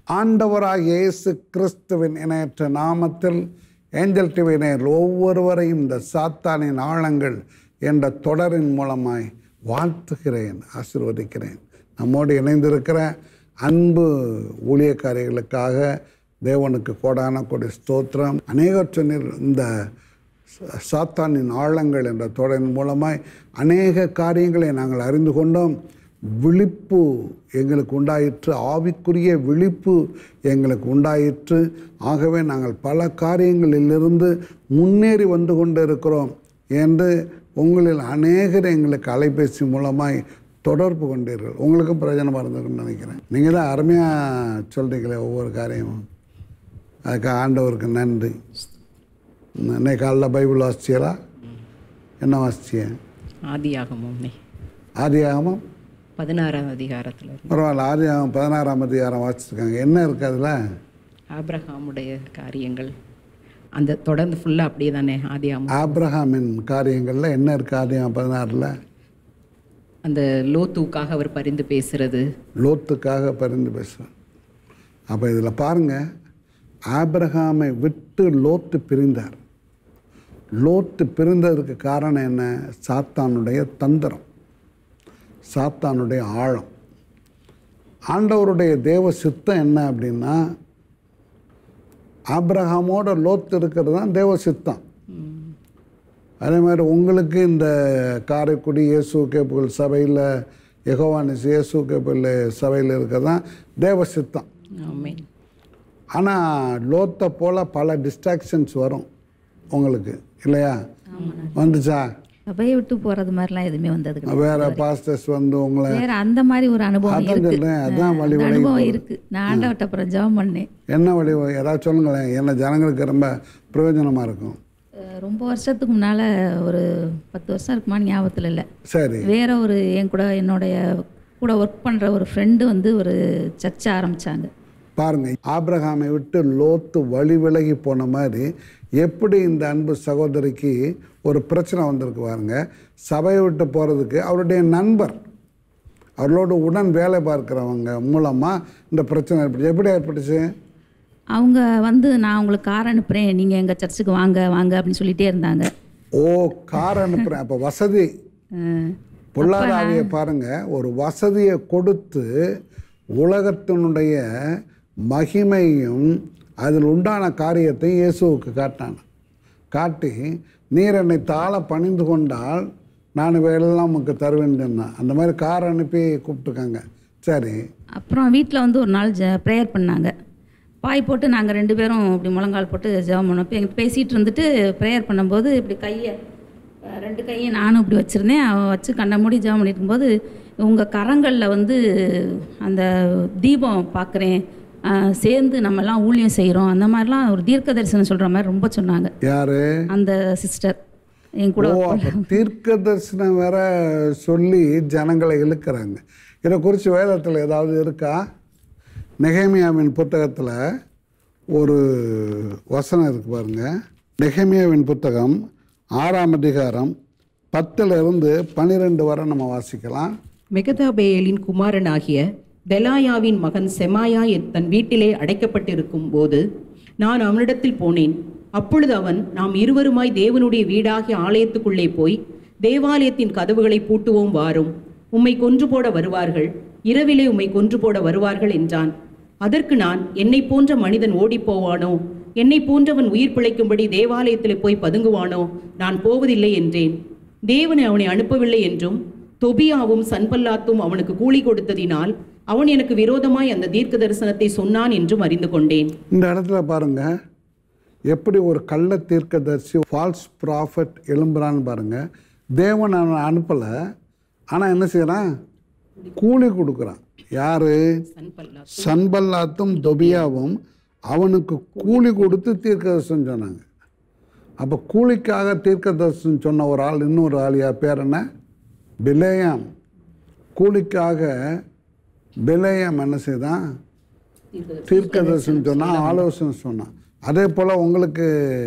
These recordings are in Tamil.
ஆண்டவராகிய இயேசு கிறிஸ்துவின் இணையற்ற நாமத்தில் ஏஞ்சல் டிவி நேயர்கள் ஒவ்வொருவரையும் இந்த சாத்தானின் ஆழங்கள் என்ற தொடரின் மூலமாய் வாழ்த்துகிறேன் ஆசீர்வதிக்கிறேன் நம்மோடு இணைந்திருக்கிற அன்பு ஊழியக்காரிகளுக்காக தேவனுக்கு கோடான கொடி ஸ்தோத்திரம் அநேகர் சொன்னீர் இந்த ச- சாத்தானின் ஆழங்கள் என்ற தொடரின் மூலமாய் அநேக காரியங்களை நாங்கள் அறிந்து கொண்டோம் விழிப்பு எங்களுக்கு உண்டாயிற்று ஆவிக்குரிய விழிப்பு எங்களுக்கு உண்டாயிற்று ஆகவே நாங்கள் பல காரியங்களிலிருந்து முன்னேறி வந்து கொண்டு இருக்கிறோம் என்று உங்களில் அநேகர் எங்களுக்கு அலைபேசி மூலமாய் தொடர்பு கொண்டீர்கள் உங்களுக்கும் பிரயோஜனமாக இருந்திருக்குன்னு நினைக்கிறேன் நீங்கள் தான் அருமையாக சொல்கிறீங்களே ஒவ்வொரு காரியமும் அதுக்கு ஆண்டவருக்கு நன்றி இன்னைக்கு காலைல பைபிள் வாசிச்சியலா என்ன வாசிச்சிய ஆதியாகமம்னே ஆதியாகமம் பதினாறாம் அதிகாரத்தில் இருந்து பரவாயில்ல ஆதியாகமம் பதினாறாம் அதிகாரம் வாசிச்சிருக்காங்க என்ன இருக்கு அதில் ஆபிரகாமுடைய காரியங்கள் அந்த தொடர்ந்து ஃபுல்லாக அப்படியே தானே ஆதியாகமம் ஆப்ரஹாமின் காரியங்களில் என்ன இருக்கு ஆதியாகம் பதினாறில் அந்த லோத்துக்காக அவர் பரிந்து பேசுறது லோத்துக்காக பரிந்து பேசுகிறேன் அப்போ இதில் பாருங்கள் ஆபிரகாமை விட்டு லோத்து பிரிந்தார் லோத்து பிரிந்ததற்கு காரணம் என்ன சாத்தானுடைய தந்திரம் சாத்தானுடைய ஆழம் ஆண்டவருடைய தேவ சித்தம் என்ன அப்படின்னா ஆபிரகாமோட லோத்து இருக்கிறது தான் தேவ சித்தம் அதே மாதிரி உங்களுக்கு இந்த காரைக்குடி இயேசு கேப்புகள் சபையில் யெகோவானிஸ் இயேசு கேப்புகள் சபையில் இருக்கிறது தான் தேவ சித்தம் ஆமென் ஆனால் லோத்தை போல் பல டிஸ்ட்ராக்ஷன்ஸ் வரும் உங்களுக்கு இல்லையா வந்துச்சா சபையை விட்டு போறது மாதிரிலாம் எதுவுமே வந்தது கிடையாது. வேற பாஸ்டர்ஸ் வந்து உங்களை வேற அந்த மாதிரி ஒரு அனுபவம் அதான் இருக்கு சொல்றேன், அதான் வழி அந்த விலகி அனுபவம் போறது. இருக்கு நான் ஆண்டவட்ட அப்புறம் ஜெபம் பண்ணேன் என்ன வழி ஏதாவது சொல்லுங்களேன் என்ன ஜனங்களுக்கு ரொம்ப பிரயோஜனமாக இருக்கும் அஹ் ரொம்ப வருஷத்துக்கு முன்னால ஒரு பத்து வருஷம் இருக்குமான்னு ஞாபகத்தில் இல்லை சரி வேற ஒரு என் கூட என்னுடைய கூட ஒர்க் பண்ற ஒரு ஃப்ரெண்டு வந்து ஒரு சர்ச்சை ஆரம்பிச்சாங்க பாருங்க ஆபிரகாமை விட்டு லோத்து வழி விலகி போன மாதிரி எப்படி இந்த அன்பு சகோதரிக்கு ஒரு பிரச்சனை வந்திருக்கு பாருங்க சபையை விட்டு போகிறதுக்கு அவருடைய நண்பர் அவர்களோடு உடன் வேலை பார்க்குறவங்க மூலமாக இந்த பிரச்சனை ஏற்பட்டுச்சு எப்படி ஏற்பட்டுச்சு அவங்க வந்து நான் உங்களுக்கு கார் அனுப்புறேன் நீங்க எங்க சர்ச்சுக்கு வாங்க வாங்க அப்படின்னு சொல்லிட்டே இருந்தாங்க ஓ கார் அனுப்புகிறேன் அப்போ வசதி அஹ் பொருளாதாரியை பாருங்க ஒரு வசதியை கொடுத்து உலகத்தினுடைய மகிமையும் அதில் உண்டான காரியத்தையும் இயேசுவுக்கு காட்டினான் காட்டி நீர் என்னை தாழ பணிந்து கொண்டால் நான் இவையெல்லாம் உமக்கு தருவேன் சொன்னான் அந்த மாதிரி கார் அனுப்பி கூப்பிட்டுருக்காங்க சரி அப்புறம் வீட்டில் வந்து ஒரு நாள் ஜ ப்ரேயர் பண்ணாங்க பாய் போட்டு நாங்கள் ரெண்டு பேரும் இப்படி முழங்கால் போட்டு ஜெபம் பண்ணோம் இப்போ பேசிகிட்டு இருந்துட்டு ப்ரேயர் பண்ணும்போது இப்படி கையை அஹ், ரெண்டு கையை நானும் இப்படி வச்சுருந்தேன் அவன் வச்சு கண்ண மூடி ஜெபம் பண்ணிட்டு இருக்கும்போது உங்கள் கரங்களில் வந்து அந்த தீபம் பார்க்குறேன் சேர்ந்து நம்மலாம் ஊழியம் செய்கிறோம் அந்த மாதிரிலாம் ஒரு தீர்க்க தரிசனம் சொல்கிற மாதிரி ரொம்ப சொன்னாங்க யாரு அந்த சிஸ்டர் என் கூட ஓ அப்போ தீர்க்க தரிசனம் வேற சொல்லி ஜனங்களை இழுக்கிறாங்க இதை குறித்து வேதத்தில் ஏதாவது இருக்கா நெகேமியாவின் புத்தகத்தில் ஒரு வசனம் இருக்கு பாருங்க நெகேமியாவின் புத்தகம் ஆறாம் அதிகாரம் பத்துல இருந்து பன்னிரெண்டு வரை நம்ம வாசிக்கலாம் மெகதாபேயலின் குமாரனாகிய பெலாயாவின் மகன் செமாயா என் தன் வீட்டிலே அடைக்கப்பட்டிருக்கும் போது நான் அவனிடத்தில் போனேன் அப்பொழுது அவன் நாம் இருவருமாய் தேவனுடைய வீடாகிய ஆலயத்துக்குள்ளே போய் தேவாலயத்தின் கதவுகளை பூட்டுவோம் வாரும் உம்மை கொன்று போட வருவார்கள் இரவிலே உம்மை கொன்று போட வருவார்கள் என்றான் அதற்கு நான் என்னை போன்ற மனிதன் ஓடிப் போவானோ என்னை போன்றவன் உயிர் பிழைக்கும்படி தேவாலயத்திலே போய் பதுங்குவானோ நான் போவதில்லை என்றேன் தேவன் அவனை அனுப்பவில்லை என்றும் தொபியாவும் சன்பல்லாத்தும் அவனுக்கு கூலி கொடுத்ததினால் அவன் எனக்கு விரோதமாய் அந்த தீர்க்க தரிசனத்தை சொன்னான் என்றும் அறிந்து கொண்டேன் இந்த இடத்துல பாருங்க எப்படி ஒரு கள்ள தீர்க்கதரிசி ஃபால்ஸ் ப்ராஃபட் எழும்புறான்னு பாருங்க தேவன் அவனை அனுப்பலை ஆனால் என்ன செய்கிறான் கூலி கொடுக்குறான் யாரு சன்பல்லா சன்பல்லாத்தும் தொபியாவும் அவனுக்கு கூலி கொடுத்து தீர்க்கதரிசனம் சொன்னாங்க அப்போ கூலிக்காக தீர்க்கதரிசனம் சொன்ன ஒரு ஆள் இன்னொரு ஆள் யார் பேர் என்ன பிலேயாம் கூலிக்காக பிலேயாம் என்ன செய்தான் தீர்க்கதரிசனம் சொன்னான் ஆலோசனை சொன்னான் அதே போல் உங்களுக்கு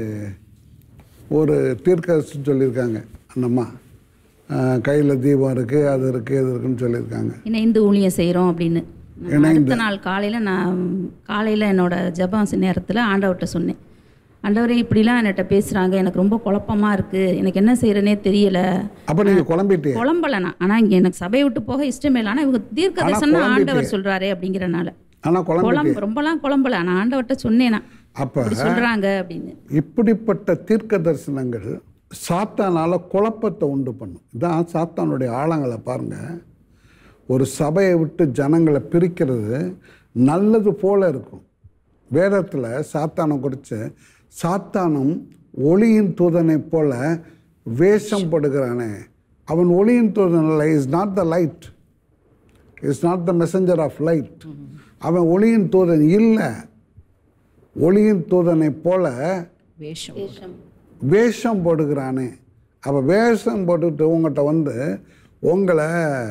ஒரு தீர்க்கதரிசனம் சொல்லியிருக்காங்க அந்தம்மா கையில் தீபம் இருக்குது அது இருக்குது இது இருக்குன்னு சொல்லியிருக்காங்க இணைந்து ஊழியம் செய்கிறோம் அப்படின்னு அடுத்த நாள் காலையில் நான் காலையில் என்னோட ஜெபம் நேரத்தில் ஆண்டவர்கிட்ட சொன்னேன் ஆண்டவரே இப்படிலாம் என்கிட்ட பேசுகிறாங்க எனக்கு ரொம்ப குழப்பமாக இருக்குது எனக்கு என்ன செய்கிறேனே தெரியல அப்போ நீங்கள் குழம்பிட்டே குழம்பல நான் ஆனால் இங்கே எனக்கு சபையை விட்டு போக இஷ்டமே இல்லை ஆனால் இவங்க தீர்க்க தரிசனம் குழம்பிட்டே. ஆண்டவர் சொல்கிறாரே அப்படிங்கிறனால ஆனால் குழம்பி குழம்பு ரொம்பலாம் குழம்பல நான் ஆண்டவர்கிட்ட சொன்னேன் நான் அப்போ இப்படி சொல்கிறாங்க அப்படின்னு இப்படிப்பட்ட தீர்க்க தரிசனங்கள் சாத்தானால குழப்பத்தை உண்டு பண்ணும் இதான் சாத்தானுடைய ஆழங்களை பாருங்க ஒரு சபையை விட்டு ஜனங்களை பிரிக்கிறது நல்லது போல இருக்கும் வேதத்தில் சாத்தானை குறித்து சாத்தானும் ஒளியின் தூதனைப் போல வேஷம் படுகிறானே அவன் ஒளியின் தூதன் இல்லை is not the light is not the messenger of light அவன் ஒளியின் தூதன் இல்லை ஒளியின் தூதனைப் போல வேஷம் வேஷம் போடுகிறானே அப்போ வேஷம் போட்டுட்டு உங்கள்கிட்ட வந்து உங்களை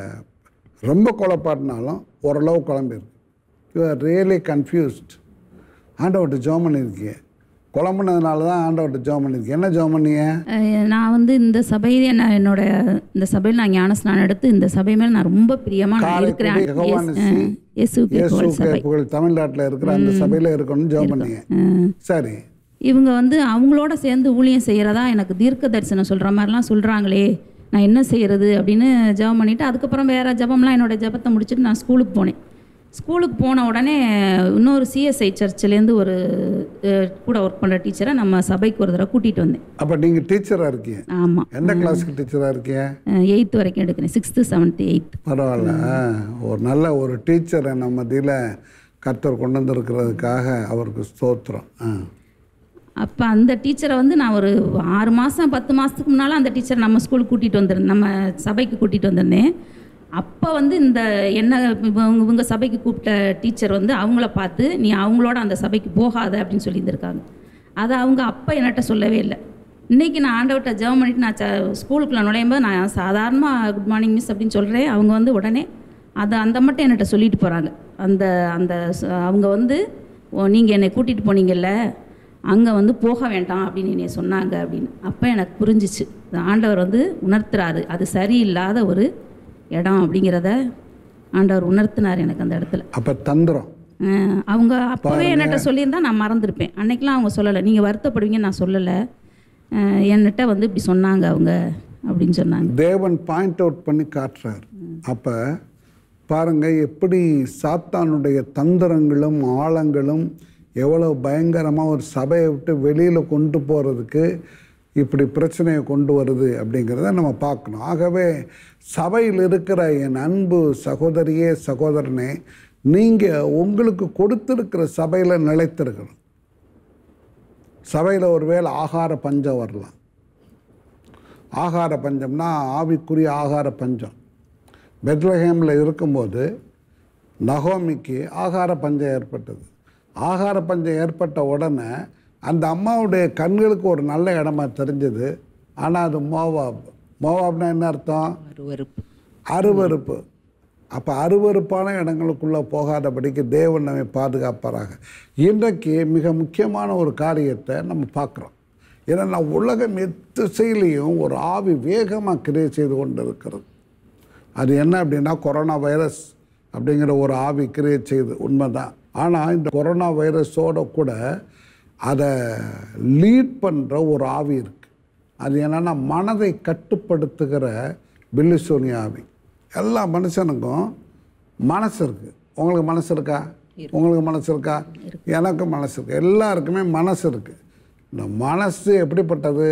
ரொம்ப குழப்பாட்டினாலும் ஓரளவு குழம்பிருக்கு யூ ஆர் ரியலி கன்ஃபியூஸ்ட் ஆண்டவர்கிட்ட ஜோம் பண்ணியிருக்கீங்க குழம்புனதுனால தான் ஆண்டவர்கிட்ட ஜோம் பண்ணியிருக்கீங்க என்ன ஜோம் பண்ணீங்க அஹ் நான் வந்து இந்த சபையிலே நான் என்னோட இந்த சபையில் நான் ஞானஸ்நானம் எடுத்து இந்த சபை மேல் நான் ரொம்ப பிரியமா நான் இருக்கிறேன் காரைக்குடி யெகோவானிசி, இயேசுக்கே இயேசு புகழ் சபை புகழ் தமிழ்நாட்டில் இருக்கிற அந்த சபையில் இருக்கணும்னு ஜோம் பண்ணீங்க சரி இவங்க வந்து அவங்களோட சேர்ந்து ஊழியம் செய்கிறதா எனக்கு தீர்க்க தரிசனம் சொல்கிற மாதிரிலாம் சொல்கிறாங்களே நான் என்ன செய்கிறது அப்படின்னு ஜெபம் பண்ணிவிட்டு அதுக்கப்புறம் வேறு ஜெபம்லாம் என்னோட ஜெபத்தை முடிச்சுட்டு நான் ஸ்கூலுக்கு போனேன் ஸ்கூலுக்கு போன உடனே இன்னொரு சிஎஸ்ஐ சர்ச்சிலேருந்து ஒரு அஹ், கூட ஒர்க் பண்ணுற டீச்சரை நம்ம சபைக்கு ஒரு தடவை கூட்டிகிட்டு வந்தேன் அப்போ நீங்கள் டீச்சராக இருக்கீங்க ஆமாம் எந்த கிளாஸுக்கு டீச்சராக இருக்கீங்க எயித்து வரைக்கும் எடுக்கிறேன் சிக்ஸ்த்து செவன்த்து எயித்து பரவாயில்ல ஒரு நல்ல ஒரு டீச்சரை நம்ம மத்தியில் கர்த்தர் கொண்டு வந்திருக்கிறதுக்காக அவருக்கு ஸ்தோத்திரம் ஆ அப்போ அந்த டீச்சரை வந்து நான் ஒரு ஆறு மாதம் பத்து மாதத்துக்கு முன்னால் அந்த டீச்சரை நம்ம ஸ்கூலுக்கு கூட்டிகிட்டு வந்திருந்தேன் நம்ம சபைக்கு கூட்டிகிட்டு வந்திருந்தேன் அப்போ வந்து இந்த என்ன இவங்க இவங்க சபைக்கு கூப்பிட்ட டீச்சர் வந்து அவங்கள பார்த்து நீ அவங்களோட அந்த சபைக்கு போகாத அப்படின்னு சொல்லியிருந்திருக்காங்க அதை அவங்க அப்போ என்கிட்ட சொல்லவே இல்லை இன்றைக்கி நான் ஆண்டவர்கிட்ட ஜெபம் பண்ணிட்டு நான் ச- ஸ்கூலுக்குள்ள நுழையும் போது நான் சாதாரணமாக குட் மார்னிங் மிஸ் அப்படின்னு சொல்கிறேன் அவங்க வந்து உடனே அதை அந்த மட்டும் என்கிட்ட சொல்லிட்டு போகிறாங்க அந்த அந்த ச- அவங்க வந்து நீங்கள் என்னை கூட்டிகிட்டு போனீங்கல்ல அங்கே வந்து போக வேண்டாம் அப்படின்னு என்னை சொன்னாங்க அப்படின்னு அப்போ எனக்கு புரிஞ்சிச்சு இந்த ஆண்டவர் வந்து உணர்த்துறாரு அது சரியில்லாத ஒரு இடம் அப்படிங்கிறத ஆண்டவர் உணர்த்தினார் எனக்கு அந்த இடத்துல அப்போ தந்திரம் அஹ் அவங்க அப்போவே என்கிட்ட சொல்லியிருந்தா நான் மறந்துருப்பேன் அன்னைக்கெலாம் அவங்க சொல்லலை நீங்கள் வருத்தப்படுவீங்க நான் சொல்லலை அஹ் என்கிட்ட வந்து இப்படி சொன்னாங்க அவங்க அப்படின்னு சொன்னாங்க தேவன் பாயிண்ட் அவுட் பண்ணி காட்டுறார் அப்போ பாருங்க எப்படி சாத்தானுடைய தந்திரங்களும் ஆழங்களும் எவ்வளோ பயங்கரமாக ஒரு சபையை விட்டு வெளியில் கொண்டு போகிறதுக்கு இப்படி பிரச்சனையை கொண்டு வருது அப்படிங்கிறத நம்ம பார்க்கணும் ஆகவே சபையில் இருக்கிற என் அன்பு சகோதரியே சகோதரனே நீங்கள் உங்களுக்கு கொடுத்துருக்கிற சபையில் நிலைத்திருக்கணும் சபையில் ஒருவேளை ஆகார பஞ்சம் வரலாம் ஆகார பஞ்சம்னா ஆவிக்குரிய ஆகார பஞ்சம் பெத்லஹேமில் இருக்கும்போது நகோமிக்கு ஆகார பஞ்சம் ஏற்பட்டது ஆகார பஞ்சம் ஏற்பட்ட உடனே அந்த அம்மாவுடைய கண்களுக்கு ஒரு நல்ல இடமா தெரிஞ்சது ஆனால் அது மோவாப் மோவாப்னா என்ன அர்த்தம் அருவருப்பு அருவருப்பு அப்போ அருவருப்பான இடங்களுக்குள்ளே போகாதபடிக்கு தேவன் நம்மை பாதுகாப்பாராக இன்றைக்கு மிக முக்கியமான ஒரு காரியத்தை நம்ம பார்க்குறோம் ஏன்னா உலகம் எத்திசையிலையும் ஒரு ஆவி வேகமாக கிரியை செய்து கொண்டு இருக்கிறது அது என்ன அப்படின்னா கொரோனா வைரஸ் அப்படிங்கிற ஒரு ஆவி கிரியேட் செய்யுது உண்மைதான் ஆனால் இந்த கொரோனா வைரஸோட கூட அதை லீட் பண்ணுற ஒரு ஆவி இருக்குது அது என்னென்னா மனதை கட்டுப்படுத்துகிற பில்லிசோனி ஆவி எல்லா மனுஷனுக்கும் மனசு இருக்குது உங்களுக்கு மனசு இருக்கா உங்களுக்கு மனசு இருக்கா எனக்கும் மனசு இருக்கு எல்லாருக்குமே மனசு இருக்குது இந்த மனசு எப்படிப்பட்டது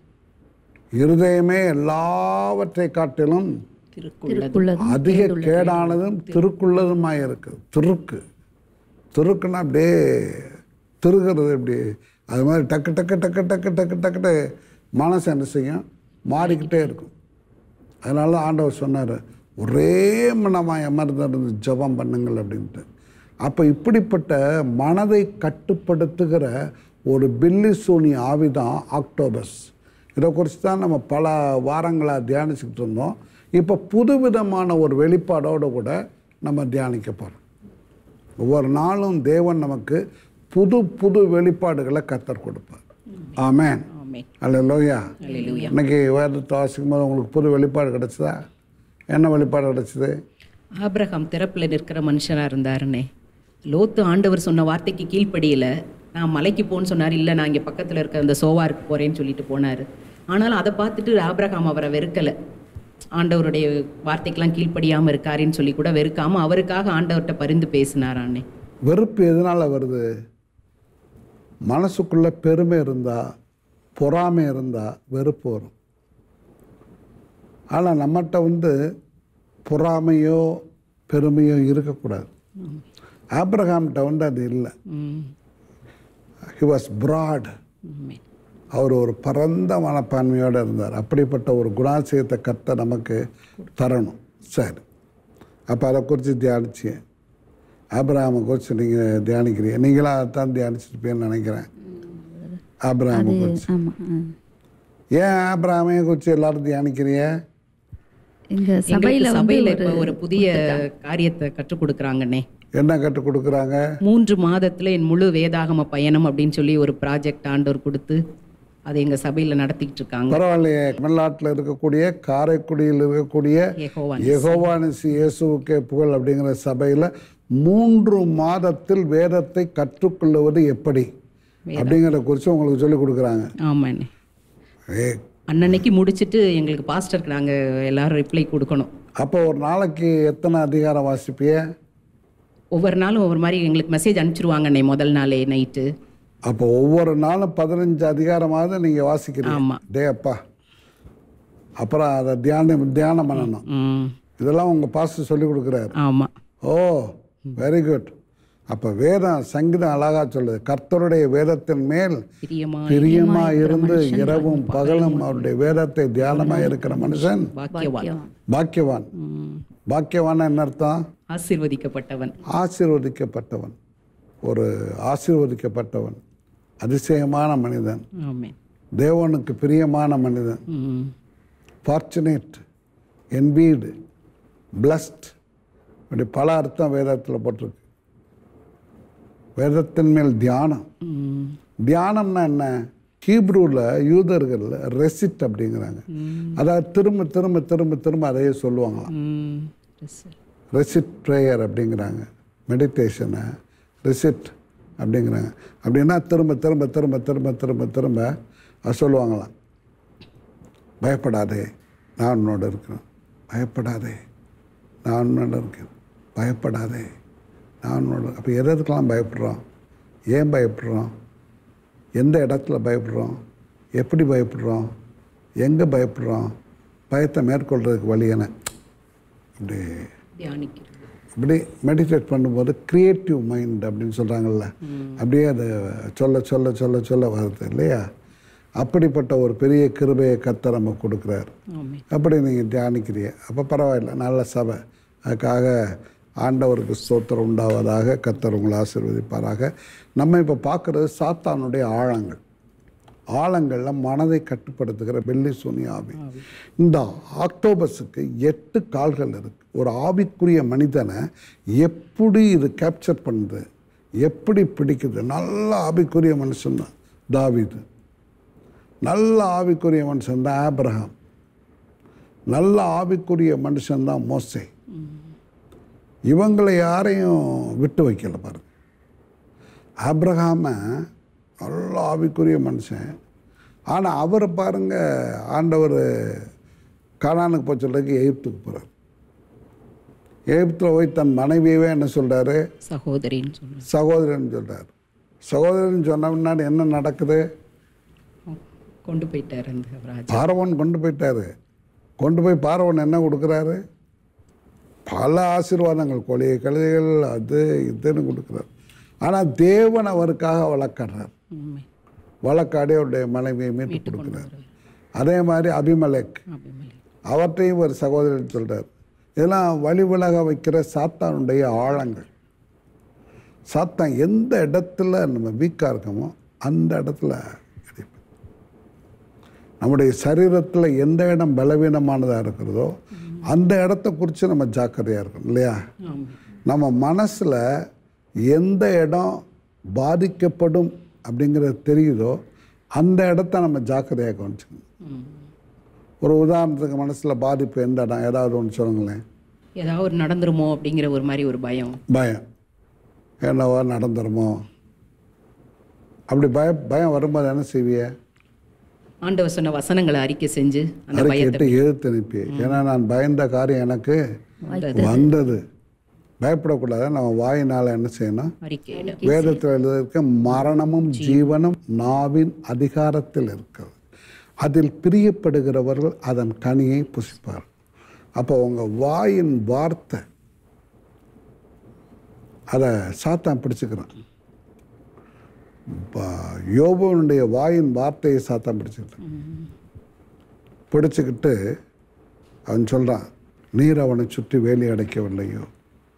இருதயமே எல்லாவற்றை காட்டிலும் திருக்குள்ளது திருக்குள்ளது அதிக கேடானதும் திருக்குள்ளதுமாக இருக்குது திருக்கு திருக்குன்னா அப்படியே திருகிறது இப்படி அது மாதிரி டக்கு டக்கு டக்கு டக்கு டக்கு டக்குட்டு மனசு என்ன செய்யும் மாறிக்கிட்டே இருக்கும் அதனால தான் ஆண்டவர் சொன்னார் ஒரே மனமாக அமர்ந்திருந்து ஜெபம் பண்ணுங்கள் அப்படின்ட்டு அப்போ இப்படிப்பட்ட மனதை கட்டுப்படுத்துகிற ஒரு பில்லி சூனி ஆவி தான் ஆக்டோபஸ் இதை குறித்து தான் நம்ம பல வாரங்களாக தியானிச்சுக்கிட்டு இருந்தோம் இப்போ புதுவிதமான ஒரு வெளிப்பாடோடு கூட நம்ம தியானிக்க போகிறோம் ஒவ்வொரு நாளும் தேவன் நமக்கு புது புது வெளிப்பாடுகளை கத்தர் கொடுப்பார் ஆமென் ஆமென் அல்லேலூயா அல்லேலூயா இன்னைக்கு வேதத்தை வாசிக்கும் போது உங்களுக்கு புது வெளிப்பாடு கிடைச்சதா என்ன வெளிப்பாடு கிடைச்சது ஆபிரகாம் திறப்பில் நிற்கிற மனுஷனாக இருந்தாருன்னே லோத்து ஆண்டவர் சொன்ன வார்த்தைக்கு கீழ்ப்படியல நான் மலைக்கு போன்னு சொன்னார் இல்லை நான் இங்கே பக்கத்தில் இருக்க அந்த சோவாருக்கு போகிறேன்னு சொல்லிட்டு போனார் ஆனாலும் அதை பார்த்துட்டு ஆபிரகாம் அவரை வெறுக்கலை ஆண்டவருடைய வார்த்தைக்கெல்லாம் கீழ்ப்படியாமல் இருக்காருன்னு சொல்லி கூட வெறுக்காமல் அவருக்காக ஆண்டவர்கிட்ட பரிந்து பேசினாரான்னே வெறுப்பு எதனால் வருது மனசுக்குள்ள பெருமை இருந்தால் பொறாமை இருந்தால் வெறுப்பு வரும் ஆனால் நம்மகிட்ட வந்து பொறாமையோ பெருமையோ இருக்கக்கூடாது ஆப்ரஹாம்கிட்ட வந்து அது இல்லை hmm he was broad amen. அவர் ஒரு பரந்த மனப்பான்மையோடு இருந்தார் அப்படிப்பட்ட ஒரு குணாசியத்தை கத்த நமக்கு தரணும் சரி அப்போ அதை குறித்து தியானிச்சேன் ஆபிரகாமை குறித்து நீங்கள் தியானிக்கிறீங்க நீங்களாம் அதைத்தான் தியானிச்சிருப்பீங்கன்னு நினைக்கிறேன் ஆபிரகாமை குறித்து ஆமாம் ஏன் ஆபிரகாமையை குறித்து எல்லாரும் தியானிக்கிறீங்க எங்கள் எங்களுக்கு சபையில் வந்து சபையில ஒரு இப்போ ஒரு புதிய காரியத்தை கற்றுக் கொடுக்குறாங்கண்ணே என்ன கற்றுக் கொடுக்குறாங்க மூன்று மாதத்துல என் முழு வேதாகம பயணம் அப்படின்னு சொல்லி ஒரு ப்ராஜெக்ட் ஆண்டவர் கொடுத்து அதை எங்க சபையில நடத்திக்கிட்டு இருக்காங்க பரவாயில்லையே தமிழ்நாட்டில் இருக்கக்கூடிய காரைக்குடியில் இருக்கக்கூடிய யெகோவா யெகோவானிசி இயேசுவுக்கே புகழ் அப்படிங்கிற சபையில் மூன்று மாதத்தில் வேதத்தை கற்றுக்கொள்வது எப்படி அப்படிங்கிறத குறித்து உங்களுக்கு சொல்லிக் கொடுக்குறாங்க ஆமாண்ணே ஏ அன்னன்னைக்கு முடிச்சிட்டு எங்களுக்கு பாஸ்டருக்கு நாங்க எல்லாரும் ரிப்ளை கொடுக்கணும் அப்போ ஒரு நாளைக்கு எத்தனை அதிகாரம் வாசிப்பிய ஒவ்வொரு நாளும் ஒவ்வொரு மாதிரி எங்களுக்கு மெசேஜ் அனுப்பிச்சிருவாங்கண்ணே முதல் நாளே நைட்டு அப்போ ஒவ்வொரு நாளும் பதினஞ்சு அதிகாரமாவது நீங்கள் வாசிக்கிறீங்க ஆமா டே அப்பா அப்புறம் அதை தியானம் தியானம் பண்ணணும் ம் இதெல்லாம் உங்கள் பாஸ்டர் சொல்லி கொடுக்குறாரு ஆமா ஓ வெரி குட் அப்போ வேதம் சங்கீதம் அழகா சொல்லுது கர்த்தருடைய வேதத்தின் மேல் பிரியமா பிரியமா இருந்து இரவும் பகலும் அவருடைய வேதத்தை தியானமா இருக்கிற மனுஷன் பாக்கியவான் பாக்கியவான் ம். பாக்கியவான் என்ன அர்த்தம் ஆசீர்வதிக்கப்பட்டவன் ஆசீர்வதிக்கப்பட்டவன் ஒரு ஆசீர்வதிக்கப்பட்டவன் அதிசயமான மனிதன் ஆமென் தேவனுக்கு பிரியமான மனிதன் ம் ஃபார்ச்சுனேட் என்பீடு பிளஸ்ட் இப்படி பல அர்த்தம் வேதத்தில் போட்டிருக்கு வேதத்தின் மேல் தியானம் ம் தியானம்னா என்ன ஹீப்ரூவில் யூதர்கள் ரெசிட் அப்படிங்கிறாங்க அதாவது திரும்ப திரும்ப திரும்ப திரும்ப அதையே சொல்லுவாங்களாம் ம் Yes, sir. ரெசிட் ப்ரேயர் அப்படிங்கிறாங்க மெடிடேஷனை ரெசிட் அப்படிங்கிறாங்க அப்படின்னா திரும்ப திரும்ப திரும்ப திரும்ப திரும்ப திரும்ப அது சொல்லுவாங்களாம் பயப்படாதே நான் உன்னோட இருக்கிறேன் பயப்படாதே நான் உன்னோட இருக்கேன் பயப்படாதே நான் உன்னோட அப்போ எதுக்கெல்லாம் பயப்படுறோம் ஏன் பயப்படுறோம் எந்த இடத்துல பயப்படுறோம் எப்படி பயப்படுறோம் எங்கே பயப்படுறோம் பயத்தை மேற்கொள்றதுக்கு வழி என்ன அப்படி தியானிக்கிறது இப்படி மெடிடேட் பண்ணும்போது க்ரியேட்டிவ் மைண்ட் அப்படின்னு சொல்கிறாங்கல்ல அப்படியே அதை சொல்ல சொல்ல சொல்ல சொல்ல வருது இல்லையா அப்படிப்பட்ட ஒரு பெரிய கிருபையை கத்த நம்ம கொடுக்குறாரு ஆமென் அப்படி நீங்கள் தியானிக்கிறீங்க அப்போ பரவாயில்ல நல்ல சபை அதுக்காக ஆண்டவருக்கு ஸ்தோத்திரம் உண்டாவதாக கத்தர் உங்களை ஆசீர்வதிப்பாராக நம்ம இப்போ பார்க்குறது சாத்தானுடைய ஆழங்கள் ஆழங்களில் மனதை கட்டுப்படுத்துகிற வெள்ளி சூனி ஆவி இந்த ஆக்டோபஸுக்கு எட்டு கால்கள் இருக்கு ஒரு ஆவிக்குரிய மனிதனை எப்படி இது கேப்சர் பண்ணுது எப்படி பிடிக்குது நல்ல ஆவிக்குரிய மனுஷன்தான் தாவீது நல்ல ஆவிக்குரிய மனுஷன் தான் ஆபிரகாம் நல்ல ஆவிக்குரிய மனுஷன்தான் மோசே இவங்களை யாரையும் விட்டு வைக்கல பாருங்க ஆபிரகாம நல்ல ஆவிக்குரிய மனுஷன் ஆனால் அவர் பாருங்க ஆண்டவர் கானானுக்கு போய் சொல்றதுக்கு எகிப்துக்கு போகிறார் எகிப்தில் போய் தன் மனைவியவே என்ன சொல்கிறாரு சகோதரின்னு சொல்லுவேன் சகோதரன் சொல்கிறார் சகோதரன் சொன்ன முன்னாடி என்ன நடக்குது கொண்டு போயிட்டார் அந்த ராஜா பார்வன் கொண்டு போயிட்டாரு கொண்டு போய் பார்வன் என்ன கொடுக்குறாரு பல ஆசீர்வாதங்கள் கொலையை கழுதைகள் அது இதுன்னு கொடுக்குறாரு ஆனால் தேவன் அவருக்காக வழக்காடுறார் ஆமென் வழக்காடி அவருடைய மனைவியை மீட்டு கொடுக்குறார் அதே மாதிரி அபிமலேக் அபிமேலெக். அவற்றையும் ஒரு சகோதரன் சொல்றார் இதெல்லாம் வழி விலக வைக்கிற சாத்தானுடைய ஆழங்கள் சாத்தான் எந்த இடத்துல நம்ம வீக்காக இருக்கோமோ அந்த இடத்துல அடிப்பேன் நம்முடைய சரீரத்தில் எந்த இடம் பலவீனமானதாக இருக்கிறதோ அந்த இடத்த குறித்து நம்ம ஜாக்கிரதையாக இருக்கணும் இல்லையா ஆமென் நம்ம மனசில் எந்த இடம் பாதிக்கப்படும் அப்படிங்கிறது தெரியுதோ அந்த இடத்த நம்ம ஜாக்கிரதையாக கவனிச்சுக்கணும் ம். ஒரு உதாரணத்துக்கு மனசில் பாதிப்பு எந்த இடம் ஏதாவது ஒன்று சொல்லுங்களேன் ஏதாவது ஒரு நடந்துருமோ அப்படிங்கிற ஒரு மாதிரி ஒரு பயம் பயம் என்னவோ நடந்துருமோ அப்படி பய பயம் வரும்போது என்ன செய்விய ஆண்டவர் சொன்ன வசனங்களை அறிக்கை செஞ்சு அந்த அதை பயத்தை கேட்டு எழுத்து அனுப்பி ஏன்னா நான் பயந்த காரியம் எனக்கு வந்தது. வந்தது பயப்படக்கூடாது நம்ம வாயினால் என்ன செய்யணும் அறிக்கையிட வேதத்தில் எழுதியிருக்க மரணமும் ஜீவனும் நாவின் அதிகாரத்தில் இருக்கிறது அதில் பிரியப்படுகிறவர்கள் அதன் கனியை புசிப்பார் அப்போ உங்கள் வாயின் வார்த்தை அதை சாத்தான் பிடிச்சுக்கிறான் இப்போ யோபுவனுடைய வாயின் வார்த்தையை சாத்தான் பிடிச்சுக்கிட்டான் பிடிச்சுக்கிட்டு அவன் சொல்கிறான் நீர் அவனை சுற்றி வேலி அடைக்கவில்லையோ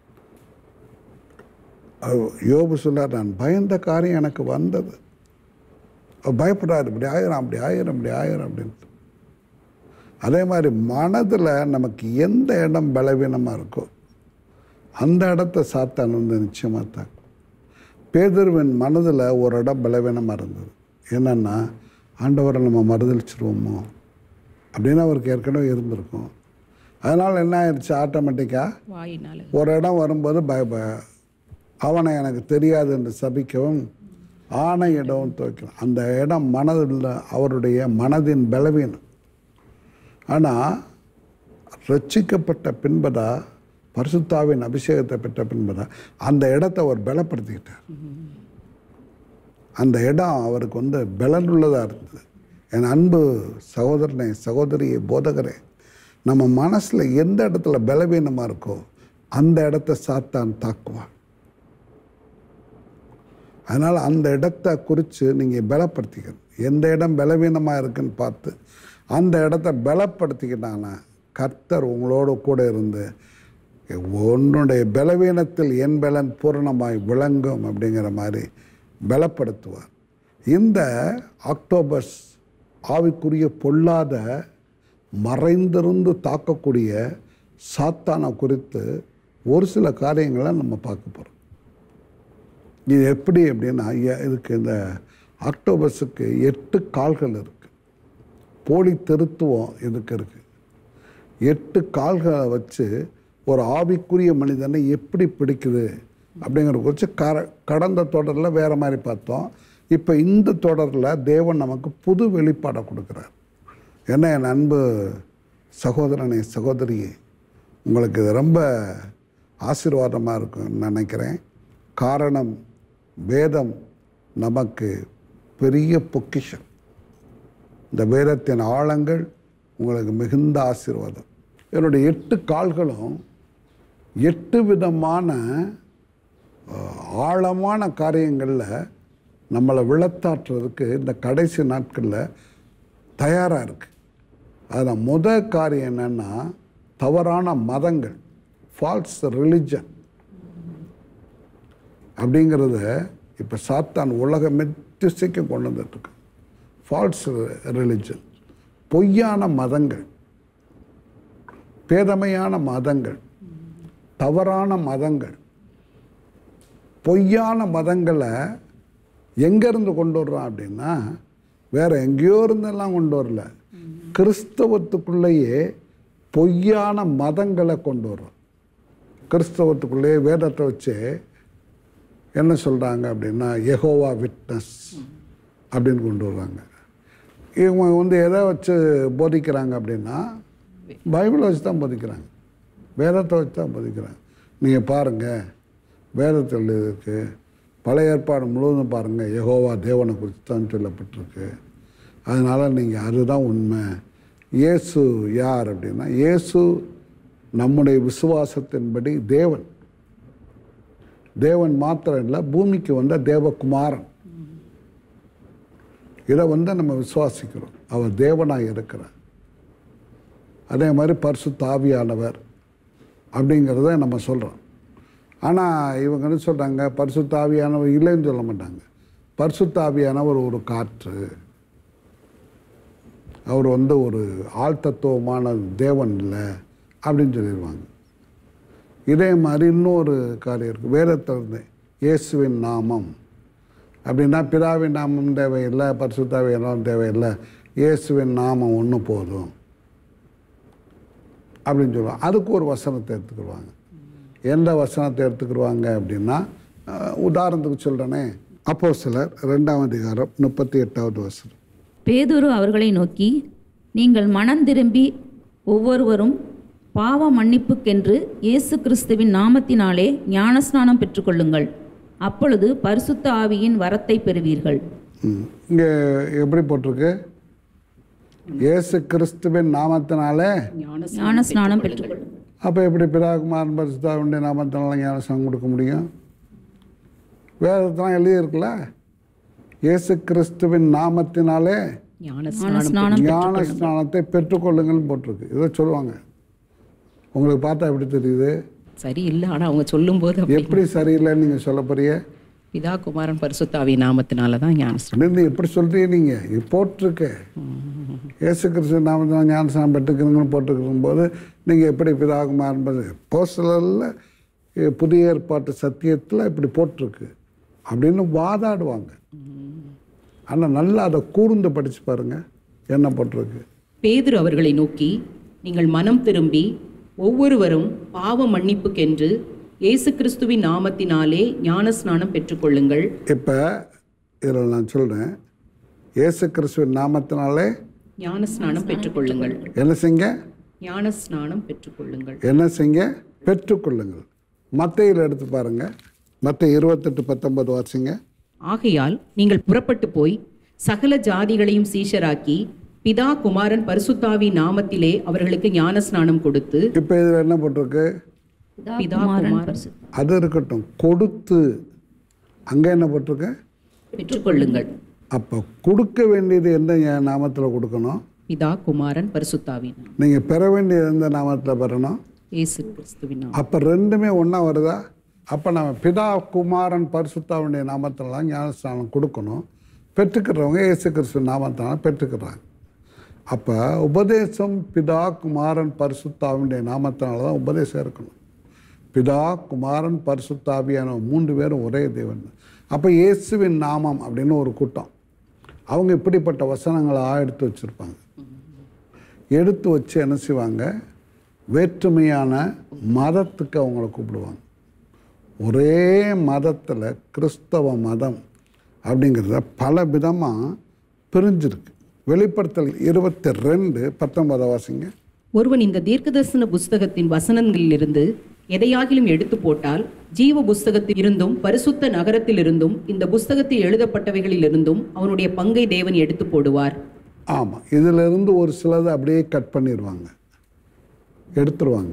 அவ- யோபு சொல்றார் நான் பயந்த காரியம் எனக்கு வந்தது அவர் பயப்படுறாரு இப்படி ஆயிரம் அப்படி ஆயிரம் இப்படி ஆயிரம் அப்படின்ட்டு அதே மாதிரி மனதில் நமக்கு எந்த இடம் பலவீனமாக இருக்கோ அந்த இடத்த சாத்தான் வந்து நிச்சயமாக தான் பேதர்வின் மனதில் ஒரு இடம் பலவீனமாக இருந்தது என்னென்னா ஆண்டவரை நம்ம மறுதளிச்சிருவோமோ அப்படின்னு அவருக்கு ஏற்கனவே இருந்திருக்கும் அதனால் என்ன ஆயிடுச்சு ஆட்டோமேட்டிக்காக வாயினால ஒரு இடம் வரும்போது பய பய- அவனை எனக்கு தெரியாது என்று சபிக்கவும் ஆணை இடவும் துவைக்கலாம் அந்த இடம் மனதில் அவருடைய மனதின் பலவீனம் ஆனால் ரட்சிக்கப்பட்ட பின்பதா பரிசுத்தாவின் அபிஷேகத்தை பெற்ற பின்பதா அந்த இடத்தை அவர் பலப்படுத்திக்கிட்டார் அந்த இடம் அவருக்கு வந்து பலனுள்ளதாக இருந்தது என் அன்பு சகோதரனே சகோதரியே போதகரே நம்ம மனசில் எந்த இடத்துல பலவீனமாக இருக்கோ அந்த இடத்த சாத்தான் தாக்குவான் அதனால் அந்த இடத்த குறித்து நீங்கள் பலப்படுத்திக்கணும் எந்த இடம் பலவீனமாக இருக்குன்னு பார்த்து அந்த இடத்த பலப்படுத்திக்கிட்டாங்கன்னா கர்த்தர் உங்களோட கூட இருந்து உன்னுடைய பலவீனத்தில் என் பலன் பூரணமாய் விளங்கும் அப்படிங்கிற மாதிரி பலப்படுத்துவார் இந்த அக்டோபர்ஸ் ஆவிக்குரிய பொல்லாத மறைந்திருந்து தாக்கக்கூடிய சாத்தானை குறித்து ஒரு சில காரியங்களை நம்ம பார்க்க போகிறோம் இது எப்படி அப்படின்னா எ- இதுக்கு இந்த ஆக்டோபஸுக்கு எட்டு கால்கள் இருக்குது போலி திருத்துவம் இதுக்கு இருக்குது எட்டு கால்களை வச்சு ஒரு ஆவிக்குரிய மனிதனை எப்படி பிடிக்குது அப்படிங்கிற குறித்து கர கடந்த தொடரில் வேறு மாதிரி பார்த்தோம் இப்போ இந்த தொடரில் தேவன் நமக்கு புது வெளிப்பாடை கொடுக்குறார் என்ன என் அன்பு சகோதரனே சகோதரியே உங்களுக்கு இது ரொம்ப ஆசீர்வாதமாக இருக்கும்னு நினைக்கிறேன் காரணம் வேதம் நமக்கு பெரிய பொக்கிஷம் இந்த வேதத்தின் ஆழங்கள் உங்களுக்கு மிகுந்த ஆசீர்வாதம் என்னுடைய எட்டு கால்களும் எட்டு விதமான அஹ், ஆழமான காரியங்களில் நம்மளை விளத்தாற்றுறதுக்கு இந்த கடைசி நாட்களில் தயாராக இருக்குது அதில் முத காரியம் என்னென்னா தவறான மதங்கள் ஃபால்ஸ் ரிலிஜன் அப்படிங்கிறத இப்போ சாத்தான் உலகம் மெத்திசைக்கு கொண்டு வந்துட்டுருக்கு ஃபால்ஸ் ரிலிஜன் பொய்யான மதங்கள் பேதமையான மதங்கள் தவறான மதங்கள் பொய்யான மதங்களை எங்கேருந்து கொண்டு வர்றான் அப்படின்னா வேற எங்கேயோ இருந்தெல்லாம் கொண்டு வரல கிறிஸ்தவத்துக்குள்ளேயே பொய்யான மதங்களை கொண்டு வர்றோம் கிறிஸ்தவத்துக்குள்ளேயே வேதத்தை வச்சு என்ன சொல்கிறாங்க அப்படின்னா யெகோவா விட்னஸ் அப்படின்னு கொண்டு வர்றாங்க இவங்க வந்து எதை வச்சு போதிக்கிறாங்க அப்படின்னா பைபிளை வச்சு தான் போதிக்கிறாங்க வேதத்தை வச்சு தான் போதிக்கிறாங்க நீங்கள் பாருங்கள் வேதத்தில் இருக்கு பழைய ஏற்பாடு முழுவதும் பாருங்கள் யெகோவா தேவனை குறித்து தான் சொல்லப்பட்டிருக்கு அதனால் நீங்கள் அதுதான் உண்மை இயேசு யார் அப்படின்னா இயேசு நம்முடைய விசுவாசத்தின்படி தேவன் தேவன் மாத்திரம் இல்லை பூமிக்கு வந்த தேவகுமாரன் இதை வந்து நம்ம விசுவாசிக்கிறோம் அவர் தேவனாக இருக்கிறார் அதே மாதிரி பரிசு தாவியானவர் அப்படிங்கிறத நம்ம சொல்கிறோம் ஆனால் இவங்க என்ன சொல்கிறாங்க பரிசு தாவியானவர் இல்லைன்னு சொல்ல மாட்டாங்க பரிசு தாவியானவர் ஒரு காற்று அவர் வந்து ஒரு ஆழ்த்தத்துவமான தேவன் இல்லை அப்படின்னு சொல்லிடுவாங்க இதே மாதிரி இன்னொரு காரியம் இருக்குது வேதத்தில் இருந்து இயேசுவின் நாமம் அப்படின்னா பிதாவின் நாமம் தேவையில்லை பரிசுத்தாவின் நாமம் தேவையில்லை இயேசுவின் நாமம் ஒன்று போதும் அப்படின்னு சொல்லுவாங்க அதுக்கு ஒரு வசனத்தை எடுத்துக்கிடுவாங்க எந்த வசனத்தை எடுத்துக்கிடுவாங்க அப்படின்னா அஹ், உதாரணத்துக்கு சொல்கிறேனே அப்போ சிலர் ரெண்டாம் அதிகாரம் முப்பத்தி எட்டாவது வசனம் பேதுரு அவர்களை நோக்கி நீங்கள் மனம் திரும்பி ஒவ்வொருவரும் பாவ மன்னிப்புக்கென்று இயேசு கிறிஸ்துவின் நாமத்தினாலே ஞானஸ்நானம் பெற்றுக்கொள்ளுங்கள் அப்பொழுது பரிசுத்த ஆவியின் வரத்தை பெறுவீர்கள் இங்கே எப்படி போட்டிருக்கு இயேசு கிறிஸ்துவின் நாமத்தினாலே ஞான ஞானஸ்நானம் பெற்றுக்கொள்ளுங்கள் அப்போ எப்படி பிதாகுமாரன் பரிசுத்தாவுடைய நாமத்தினால ஞானசம் கொடுக்க முடியும் வேதத்தான் எழுதியிருக்குல்ல இயேசு கிறிஸ்துவின் நாமத்தினாலே ஞான ஞானஸ்நானம் ஞான ஸ்நானத்தை பெற்றுக்கொள்ளுங்கள்னு போட்டிருக்கு இதை சொல்லுவாங்க உங்களுக்கு பார்த்தா எப்படி தெரியுது சரி இல்லை ஆனா அவங்க சொல்லும்போது அப்படி எப்படி சரியில்லைன்னு நீங்கள் சொல்ல போறிய பிதா குமாரன் பரிசுத்தாவி நாமத்தினால தான் ஞானஸ்நானம் அப்படின்னு எப்படி சொல்றீங்க நீங்கள் இது போட்டிருக்கு இயேசு கிறிஸ்து நாமத்தினால் ஞானஸ்நானம் பெற்றுக்கிறீங்கன்னு போட்டிருக்கும் போது நீங்கள் எப்படி பிதாகுமாரன் போஸ்டலில் புதிய ஏற்பாட்டு சத்தியத்தில் இப்படி போட்டிருக்கு அப்படின்னு வாதாடுவாங்க ஆனால் நல்லா அதை கூர்ந்து படித்து பாருங்க என்ன போட்டிருக்கு பேதுரு அவர்களை நோக்கி நீங்கள் மனம் திரும்பி ஒவ்வொருவரும் பாவ மன்னிப்புக்கென்று இயேசு கிறிஸ்துவின் நாமத்தினாலே ஞானஸ்நானம் பெற்றுக்கொள்ளுங்கள் இப்போ இதில் நான் சொல்கிறேன் இயேசு கிறிஸ்துவின் நாமத்தினாலே ஞானஸ்நானம் பெற்றுக்கொள்ளுங்கள் என்ன செய்ங்க ஞானஸ்நானம் பெற்றுக்கொள்ளுங்கள் என்ன செய்ங்க பெற்றுக்கொள்ளுங்கள் மத்தையில் எடுத்து பாருங்க மற்ற இருபத்தெட்டு பத்தொன்பது வாசிங்க ஆகையால் நீங்கள் புறப்பட்டு போய் சகல ஜாதிகளையும் சீஷராக்கி பிதா குமாரன் பரிசுத்தாவி நாமத்திலே அவர்களுக்கு ஞானஸ்நானம் கொடுத்து இப்போ இதில் என்ன போட்டிருக்கு பிதா குமாரன் அது இருக்கட்டும் கொடுத்து அங்கே என்ன போட்டிருக்கு பெற்றுக்கொள்ளுங்கள் அப்போ கொடுக்க வேண்டியது எந்த நாமத்தில் கொடுக்கணும் பிதா குமாரன் பரிசுத்தாவி நாமம். நீங்கள் பெற வேண்டியது எந்த நாமத்தில் பெறணும் இயேசு கிறிஸ்துவின் நாமம் அப்போ ரெண்டுமே ஒன்றா வருதா அப்போ நம்ம பிதா குமாரன் பரிசுத்தாவுடைய நாமத்திலாம் ஞானஸ்தானம் கொடுக்கணும் பெற்றுக்கிறவங்க இயேசு கிறிஸ்து நாமத்தினால பெற்றுக்கிறாங்க அப்போ உபதேசம் பிதா குமாரன் பரிசுத்தாவுடைய நாமத்தினால தான் உபதேசம் இருக்கணும் பிதா குமாரன் பரிசுத்தாவியான மூன்று பேரும் ஒரே தேவன் அப்போ இயேசுவின் நாமம் அப்படின்னு ஒரு கூட்டம் அவங்க இப்படிப்பட்ட வசனங்களை எடுத்து வச்சுருப்பாங்க எடுத்து வச்சு என்ன செய்வாங்க வேற்றுமையான மதத்துக்கு அவங்கள கூப்பிடுவாங்க ஒரே மதத்தில் கிறிஸ்தவ மதம் அப்படிங்கிறத பல விதமாக பிரிஞ்சிருக்கு வெளிப்படுத்தல் இருபத்தி ரெண்டு பத்தொன்பதாம் வாசிங்க ஒருவன் இந்த தீர்க்கதரிசன புஸ்தகத்தின் வசனங்களிலிருந்து எதையாகிலும் எடுத்து போட்டால் ஜீவ புஸ்தகத்தில் இருந்தும் பரிசுத்த நகரத்திலிருந்தும் இந்த புஸ்தகத்தில் எழுதப்பட்டவைகளிலிருந்தும் அவனுடைய பங்கை தேவன் எடுத்து போடுவார் ஆமாம் இதிலிருந்து ஒரு சிலதை அப்படியே கட் பண்ணிடுவாங்க எடுத்துருவாங்க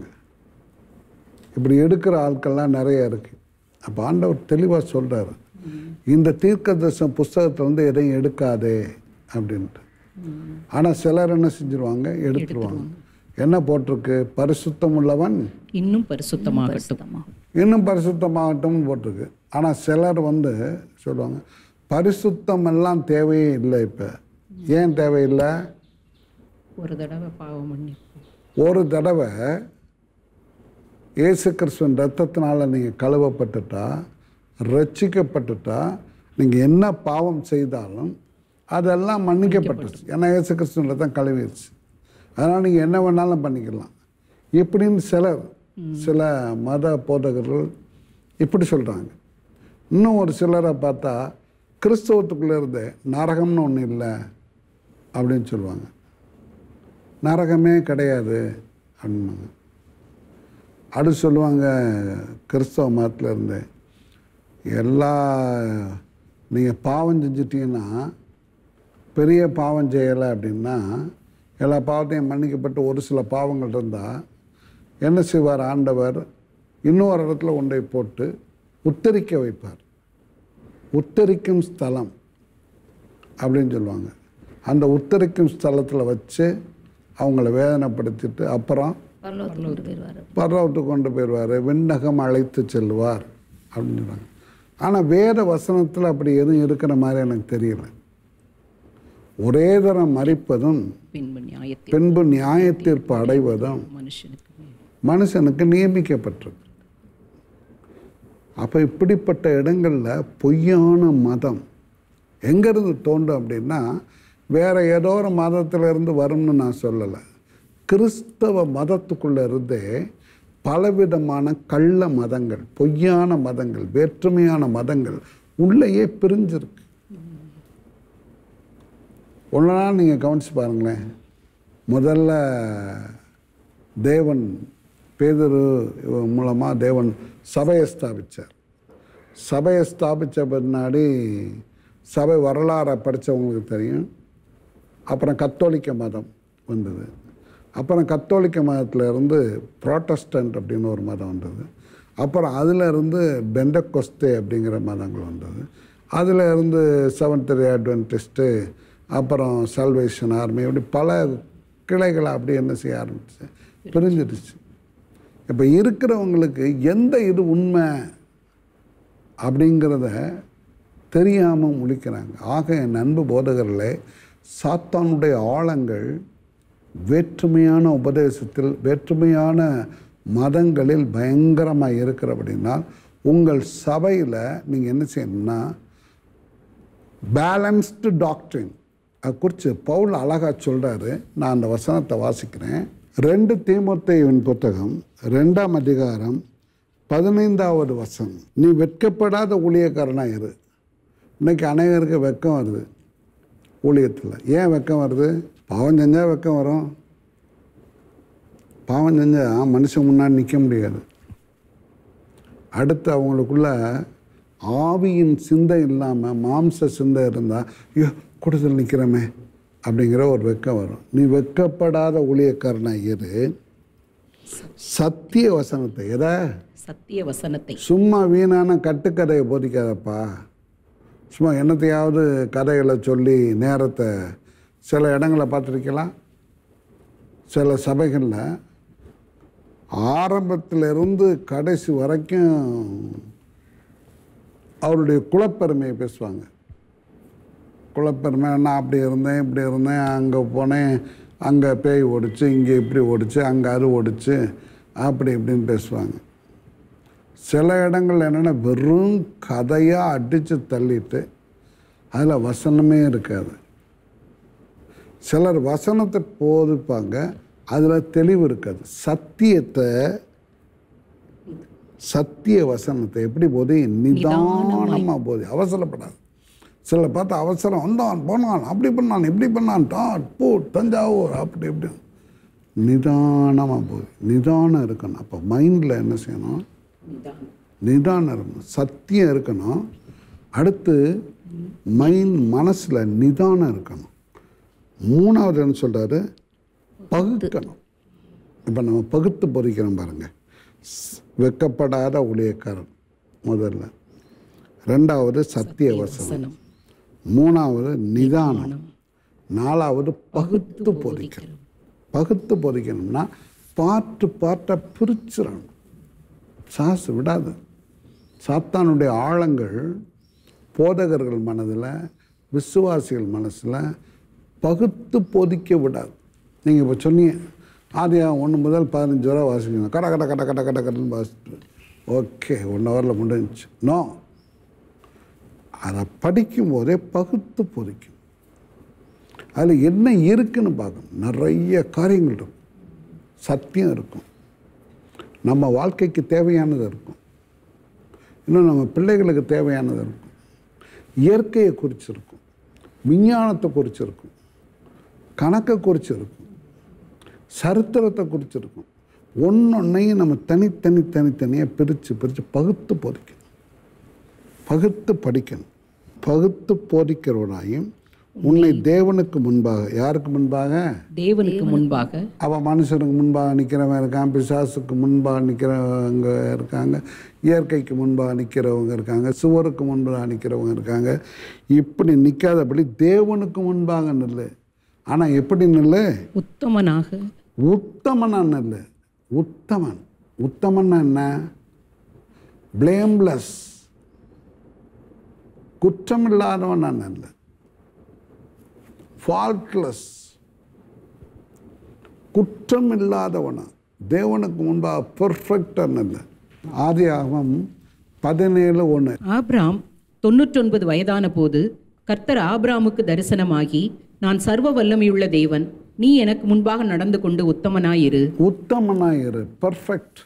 இப்படி எடுக்கிற ஆட்கள்லாம் நிறைய இருக்குது அப்போ ஆண்டவர் தெளிவாக சொல்கிறாரு இந்த தீர்க்கதரிசன புஸ்தகத்திலேருந்து எதையும் எடுக்காதே அப்படின்ட்டு ஆனால் சிலர் என்ன செஞ்சிருவாங்க எடுத்துருவாங்க என்ன போட்டிருக்கு பரிசுத்தம் உள்ளவன் இன்னும் பரிசுத்தமாகட்டும் இன்னும் பரிசுத்தமாகட்டும்னு போட்டிருக்கு ஆனால் சிலர் வந்து சொல்லுவாங்க பரிசுத்தம் எல்லாம் தேவையே இல்லை இப்போ ஏன் தேவையில்லை ஒரு தடவை பாவம் பண்ணி ஒரு தடவை இயேசு கிறிஸ்துவின் ரத்தத்தினால நீங்கள் கழுவப்பட்டுட்டா ரட்சிக்கப்பட்டுட்டா நீங்கள் என்ன பாவம் செய்தாலும் அதெல்லாம் மன்னிக்கப்பட்டுருச்சு ஏன்னா இயேசு கிறிஸ்துவின் ரத்தம் கழுவிடுச்சு அதனால் நீங்கள் என்ன வேணாலும் பண்ணிக்கலாம் இப்படின்னு சிலர் சில மத போதகர்கள் இப்படி சொல்கிறாங்க இன்னும் ஒரு சிலரை பார்த்தா கிறிஸ்தவத்துக்குள்ளே இருந்து நரகம்னு ஒன்று இல்லை அப்படின்னு சொல்லுவாங்க நரகமே கிடையாது அப்படின்னாங்க அடுத்து சொல்லுவாங்க கிறிஸ்தவ மதத்தில் இருந்து எல்லா நீங்கள் பாவம் செஞ்சிட்டீங்கன்னா பெரிய பாவம் செய்யலை அப்படின்னா எல்லா பாவத்தையும் மன்னிக்கப்பட்டு ஒரு சில பாவங்கள் இருந்தால் என்ன செய்வார் ஆண்டவர் இன்னொரு இடத்துல கொண்டை போட்டு உத்தரிக்க வைப்பார் உத்தரிக்கும் ஸ்தலம் அப்படின்னு சொல்லுவாங்க அந்த உத்தரிக்கும் ஸ்தலத்தில் வச்சு அவங்கள வேதனைப்படுத்திட்டு அப்புறம் பரலோகத்துக்கு போயிடுவார் பரலோகத்துக்கு கொண்டு போயிடுவார் விண்ணகம் அழைத்து செல்வார் அப்படின்னு சொல்றாங்க ஆனால் வேத வசனத்தில் அப்படி எதுவும் இருக்கிற மாதிரி எனக்கு தெரியல ஒரே தரம் மறிப்பதும் பின்பு நியாயத்தில் பின்பு நியாய தீர்ப்பு அடைவதும் மனுஷனுக்கு மேல். மனுஷனுக்கு நியமிக்கப்பட்டிருக்கு அப்போ இப்படிப்பட்ட இடங்களில் பொய்யான மதம் எங்கேருந்து தோண்டும் அப்படின்னா வேற ஏதோ ஒரு மதத்திலிருந்து வரும்னு நான் சொல்லலை கிறிஸ்தவ மதத்துக்குள்ள இருந்தே பலவிதமான கள்ள மதங்கள் பொய்யான மதங்கள் வேற்றுமையான மதங்கள் உள்ளேயே பிரிஞ்சிருக்கு ஒன்றா நீங்கள் கவனிச்சு பாருங்களேன் முதல்ல தேவன் பேதுரு மூலமாக தேவன் சபையை ஸ்தாபித்தார் சபையை ஸ்தாபித்த பின்னாடி சபை வரலாறை படித்தவங்களுக்கு தெரியும் அப்புறம் கத்தோலிக்க மதம் வந்தது அப்புறம் கத்தோலிக்க மதத்தில் இருந்து ப்ராட்டஸ்டன்ட் அப்படின்னு ஒரு மதம் வந்தது அப்புறம் அதில் இருந்து பெண்டக்கொஸ்தே அப்படிங்கிற மதங்கள் வந்தது அதில் இருந்து செவன்த் டே அட்வென்டிஸ்ட்டு அப்புறம் சல்வேஷன் ஆர்மி இப்படி பல கிளைகளை அப்படி என்ன செய்ய ஆரம்பிச்சு பிரிஞ்சிடுச்சு இப்போ இருக்கிறவங்களுக்கு எந்த இது உண்மை அப்படிங்கிறத தெரியாமல் முழிக்கிறாங்க ஆக என் அன்பு போதகர்களே சாத்தானுடைய ஆழங்கள் வேற்றுமையான உபதேசத்தில் வேற்றுமையான மதங்களில் பயங்கரமாக இருக்கிறபடினால் உங்கள் சபையில் நீங்கள் என்ன செய்யணும்னா பேலன்ஸ்டு டாக்டரின் அதை குறித்து பவுல் அழகாக சொல்கிறாரு நான் அந்த வசனத்தை வாசிக்கிறேன் ரெண்டு தீமோத்தேயுவின் புத்தகம் ரெண்டாம் அதிகாரம் பதினைந்தாவது வசனம் நீ வெட்கப்படாத ஊழியக்காரனாக இரு இன்னைக்கு அநேகருக்கு வெக்கம் வருது ஊழியத்தில் ஏன் வெக்கம் வருது பாவம் செஞ்சால் வெக்கம் வரும் பாவம் செஞ்சால் மனுஷன் முன்னாடி நிற்க முடியாது அடுத்து அவங்களுக்குள்ள ஆவியின் சிந்தை இல்லாமல் மாம்ச சிந்தை இருந்தால் ஐயோ கூட்டத்தில் நிற்கிறோமே அப்படிங்கிற ஒரு வெக்கம் வரும் நீ வெக்கப்படாத ஊழியக்காரனாக இரு சத்திய வசனத்தை எதை சத்திய வசனத்தை சும்மா வீணான கட்டுக்கதையை போதிக்காதப்பா சும்மா என்னத்தையாவது கதைகளை சொல்லி நேரத்தை சில இடங்களை பார்த்துருக்கலாம் சில சபைகளில் ஆரம்பத்திலிருந்து கடைசி வரைக்கும் அவருடைய குலப்பெருமையை பேசுவாங்க குலப்பெருமை நான் அப்படி இருந்தேன் இப்படி இருந்தேன் அங்கே போனேன் அங்கே பேய் ஓடிச்சு இங்கே இப்படி ஓடிச்சு அங்கே அது ஓடிச்சு அப்படி இப்படின்னு பேசுவாங்க சில இடங்கள் என்னென்னா வெறும் கதையாக அடித்து தள்ளிட்டு அதில் வசனமே இருக்காது சிலர் வசனத்தை போதிப்பாங்க அதில் தெளிவு இருக்காது சத்தியத்தை சத்திய வசனத்தை எப்படி போதி நிதானமாக போதி அவசரப்படாது சில பார்த்தா அவசரம் வந்தான் போனான் அப்படி பண்ணான் இப்படி பண்ணான் டாட் பூ தஞ்சாவூர் அப்படி இப்படி நிதானமாக போகுது நிதானம் இருக்கணும் அப்போ மைண்டில் என்ன செய்யணும் நிதானம் இருக்கணும் சத்தியம் இருக்கணும் அடுத்து மைண்ட் மனசில் நிதானம் இருக்கணும் மூணாவது என்ன சொல்கிறாரு பகுக்கணும் இப்போ நம்ம பகுத்து பொறிக்கிறோம் பாருங்க ஸ்- வெக்கப்படாத ஊழியக்காரன் முதல்ல ரெண்டாவது சத்திய வசனம் வசனம் மூணாவது நிதானம் நாலாவது பகுத்து பொறிக்கணும் பகுத்து பொறிக்கணும்னா பார்ட்டு பார்ட்டாக பிரிச்சிடணும் சாசு விடாது சாத்தானுடைய ஆழங்கள் போதகர்கள் மனதில் விசுவாசிகள் மனசில் பகுத்து பொதிக்க விடாது நீங்கள் இப்போ சொன்னீங்க ஆதியா ஒன்று முதல் பதினஞ்சு வரை வாசிக்கணும் கட கட கட கட கட கடன்னு வாசிட்டு ஓகே ஒன் ஹவரில் முடிஞ்சிச்சு நோ அதை படிக்கும் போதே பகுத்து பொதிக்கும் அதில் என்ன இருக்குன்னு பார்க்கணும் நிறைய காரியங்கள் இருக்கும் சத்தியம் இருக்கும் நம்ம வாழ்க்கைக்கு தேவையானது இருக்கும் இன்னும் நம்ம பிள்ளைகளுக்கு தேவையானது இருக்கும் இயற்கையை குறிச்சிருக்கும் விஞ்ஞானத்தை குறிச்சிருக்கும் கணக்கை குறிச்சிருக்கும் சரித்திரத்தை குறிச்சிருக்கும் ஒன்றொன்னையும் நம்ம தனித்தனி தனித்தனியாக பிரித்து பிரித்து பகுத்து போதிக்கணும் பகுத்து படிக்கணும் பகுத்து போதிக்கிறவனாயும் உன்னை தேவனுக்கு முன்பாக யாருக்கு முன்பாக தேவனுக்கு முன்பாக அவன் மனுஷனுக்கு முன்பாக நிற்கிறவன் இருக்கான் பிசாசுக்கு முன்பாக நிற்கிறவங்க இருக்காங்க இயற்கைக்கு முன்பாக நிற்கிறவங்க இருக்காங்க சுவருக்கு முன்பாக நிற்கிறவங்க இருக்காங்க இப்படி நிற்காதபடி தேவனுக்கு முன்பாக நில்லு ஆனால் எப்படி நில்லு உத்தமனாக உத்தமனா நில்லு உத்தமன் உத்தமன்னா என்ன பிளேம்லெஸ் குற்றமில்லாதவன் நான் இல்லை ஃபால்ட்லெஸ் குற்றம் இல்லாதவனா தேவனுக்கு முன்பாக பெர்ஃபெக்டாக இல்லை ஆதியாகமம் பதினேழு ஒன்று ஆபிராம் தொண்ணூற்றொன்பது வயதான போது கர்த்தர் ஆபிராமுக்கு தரிசனமாகி நான் சர்வ வல்லமையுள்ள தேவன் நீ எனக்கு முன்பாக நடந்து கொண்டு உத்தமனாயிரு உத்தமனாயிரு பர்ஃபெக்ட்